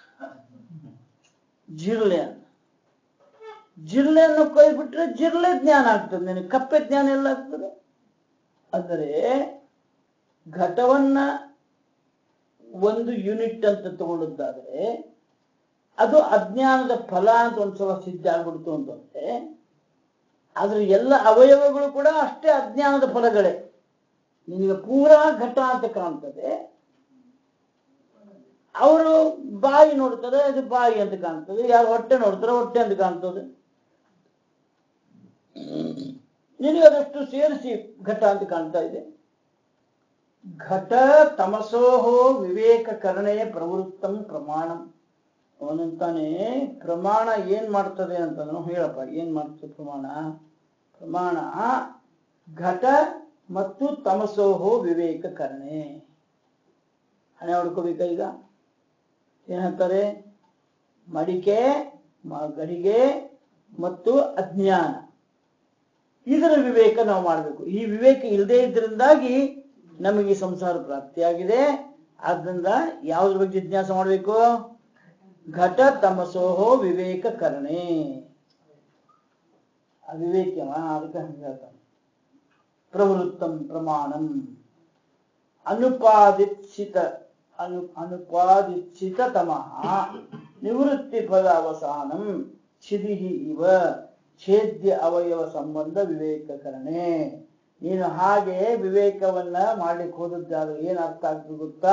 ಜಿರ್ಲೆಯನ್ನ ಜಿರ್ಲೆಯನ್ನು ಕೊಯ್ಬಿಟ್ರೆ ಜಿರ್ಲೆ ಜ್ಞಾನ ಆಗ್ತದೆ ನಿನಗೆ ಕಪ್ಪೆ ಜ್ಞಾನ ಎಲ್ಲ ಆಗ್ತದೆ ಅಂದರೆ ಘಟವನ್ನ ಒಂದು ಯೂನಿಟ್ ಅಂತ ತಗೊಂಡದ್ದಾದ್ರೆ ಅದು ಅಜ್ಞಾನದ ಫಲ ಅಂತ ಒಂದ್ಸಲ ಸಿದ್ಧ ಆಗ್ಬಿಡ್ತು ಅಂತಂದ್ರೆ ಆದ್ರೆ ಎಲ್ಲ ಅವಯವಗಳು ಕೂಡ ಅಷ್ಟೇ ಅಜ್ಞಾನದ ಫಲಗಳೇ ನಿನಗೆ ಪೂರಾ ಘಟ ಅಂತ ಕಾಣ್ತದೆ ಅವರು ಬಾಯಿ ನೋಡ್ತಾರೆ ಅದು ಬಾಯಿ ಅಂತ ಕಾಣ್ತದೆ ಯಾರು ಹೊಟ್ಟೆ ನೋಡ್ತಾರೆ ಹೊಟ್ಟೆ ಅಂತ ಕಾಣ್ತದೆ ನಿನಗೆ ಅದಷ್ಟು ಸೇರಿಸಿ ಘಟ ಅಂತ ಕಾಣ್ತಾ ಇದೆ ಘಟ ತಮಸೋಹೋ ವಿವೇಕ ಕರಣೆ ಪ್ರವೃತ್ತಂ ಪ್ರಮಾಣಂ ಅವನಂತಾನೆ ಪ್ರಮಾಣ ಏನ್ ಮಾಡ್ತದೆ ಅಂತಂದ್ರೆ ಹೇಳಪ್ಪ ಏನ್ ಮಾಡ್ತದೆ ಪ್ರಮಾಣ ಪ್ರಮಾಣ ಘಟ ಮತ್ತು ತಮಸೋಹೋ ವಿವೇಕ ಕರಣೆ ಹಣೆ ಹೊಡ್ಕೋಬೇಕ ಈಗ ಏನ್ ಹೇಳ್ತಾರೆ ಮಡಿಕೆ ಮ- ಗಡಿಗೆ ಮತ್ತು ಅಜ್ಞಾನ ಇದರ ವಿವೇಕ ನಾವು ಮಾಡಬೇಕು ಈ ವಿವೇಕ ಇಲ್ಲದೆ ಇದ್ರಿಂದಾಗಿ ನಮಗೆ ಸಂಸಾರ ಪ್ರಾಪ್ತಿಯಾಗಿದೆ ಆದ್ರಿಂದ ಯಾವ್ದ್ರ ಬಗ್ಗೆ ಜಿಜ್ಞಾಸ ಮಾಡಬೇಕು ಘಟ ತಮಸೋಹೋ ವಿವೇಕ ಕರಣೆ ಅವಿವೇಕ್ಯವ ಅದಕ್ಕೆ ಹಂಗೆ ಹೇಳ್ತಾನೆ ಪ್ರವೃತ್ತಂ ಪ್ರಮಾಣಂ ಅನುಪಾದಿತ್ಸಿತ ಅನು ಅನುಪಾದಿತ್ಸಿತ ತಮಃ ನಿವೃತ್ತಿ ಫಲ ಅವಸಾನಂ ಛಿದಿಹಿ ಇವ ಛೇದ್ಯ ಅವಯವ ಸಂಬಂಧ ವಿವೇಕಕರಣೆ ನೀನು ಹಾಗೆ ವಿವೇಕವನ್ನ ಮಾಡ್ಲಿಕ್ಕೆ ಹೋದದ್ದಾದ್ರೆ ಏನ್ ಅರ್ಥ ಆಗ್ತದೆ ಗೊತ್ತಾ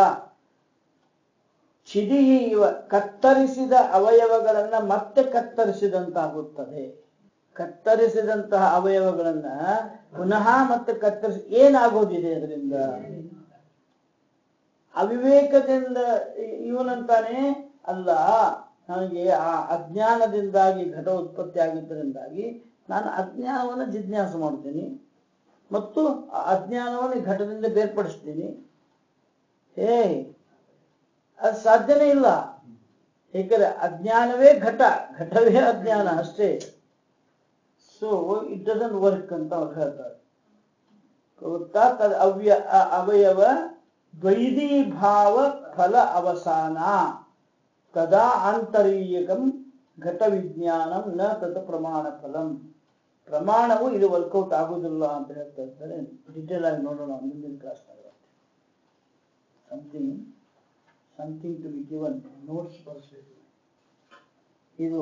ಚಿದಿಹಿ ಇವ ಕತ್ತರಿಸಿದ ಅವಯವಗಳನ್ನ ಮತ್ತೆ ಕತ್ತರಿಸಿದಂತಾಗುತ್ತದೆ ಕತ್ತರಿಸಿದಂತಹ ಅವಯವಗಳನ್ನ ಪುನಃ ಮತ್ತೆ ಕತ್ತರಿಸಿ ಏನಾಗೋದಿದೆ ಅದರಿಂದ ಅವಿವೇಕದಿಂದ ಇ- ಇವನಂತಾನೆ ಅಲ್ಲ ನನಗೆ ಆ ಅಜ್ಞಾನದಿಂದಾಗಿ ಘಟ ಉತ್ಪತ್ತಿ ಆಗಿದ್ದರಿಂದಾಗಿ ನಾನು ಅಜ್ಞಾನವನ್ನು ಜಿಜ್ಞಾಸ ಮಾಡ್ತೀನಿ ಮತ್ತು ಆ ಅಜ್ಞಾನವನ್ನು ಘಟದಿಂದ ಬೇರ್ಪಡಿಸ್ತೀನಿ ಹೇ ಅದು ಸಾಧ್ಯನೇ ಇಲ್ಲ ಏಕೆಂದ್ರೆ ಅಜ್ಞಾನವೇ ಘಟ ಘಟವೇ ಅಜ್ಞಾನ ಅಷ್ಟೇ ಸೊ ಇಟ್ ಡಸಂಟ್ ವರ್ಕ್ ಅಂತ ಅವ್ರು ಹೇಳ್ತಾರೆ ಗೊತ್ತಾ ತದ್ ಅವ್ಯ ಅ- ಅವಯವ ದ್ವೈದೀ ಭಾವ ಫಲ ಅವಸಾನ ತದಾ ಆಂತರೀಯಕಂ ಘಟ ವಿಜ್ಞಾನಂ ನ ತತ್ ಪ್ರಮಾಣ ಫಲಂ ಪ್ರಮಾಣವು ಇದು ವರ್ಕೌಟ್ ಆಗುದಿಲ್ಲ ಅಂತ ಹೇಳ್ತಾ ಇದ್ದಾರೆ ಡಿಟೇಲ್ ಆಗಿ ನೋಡೋಣ ಮುಂದಿನ class something something to be given notes ಬರ್ಸ್ಬೇಕು ಇದು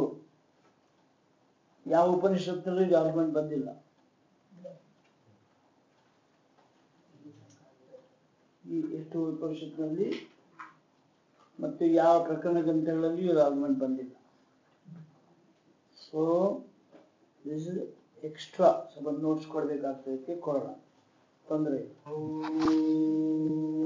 ಯಾವ ಉಪನಿಷತ್ತಲ್ಲೂ ಇದು ಆರ್ಗ್ಯುಮೆಂಟ್ ಬಂದಿಲ್ಲ ಈ ಎಷ್ಟು ಉಪನಿಷತ್ನಲ್ಲಿ ಮತ್ತು ಯಾವ ಪ್ರಕರಣ ಗ್ರಂಥಗಳಲ್ಲಿ ಇದು ಆರ್ಗ್ಯುಮೆಂಟ್ ಬಂದಿಲ್ಲ so so this is extra ಸ್ವಲ್ಪ ನೋಟ್ಸ್ ಕೊಡ್ಬೇಕಾಗ್ತದೆ ಕೊಡೋಣ ತೊಂದರೆ ಇಲ್ಲ.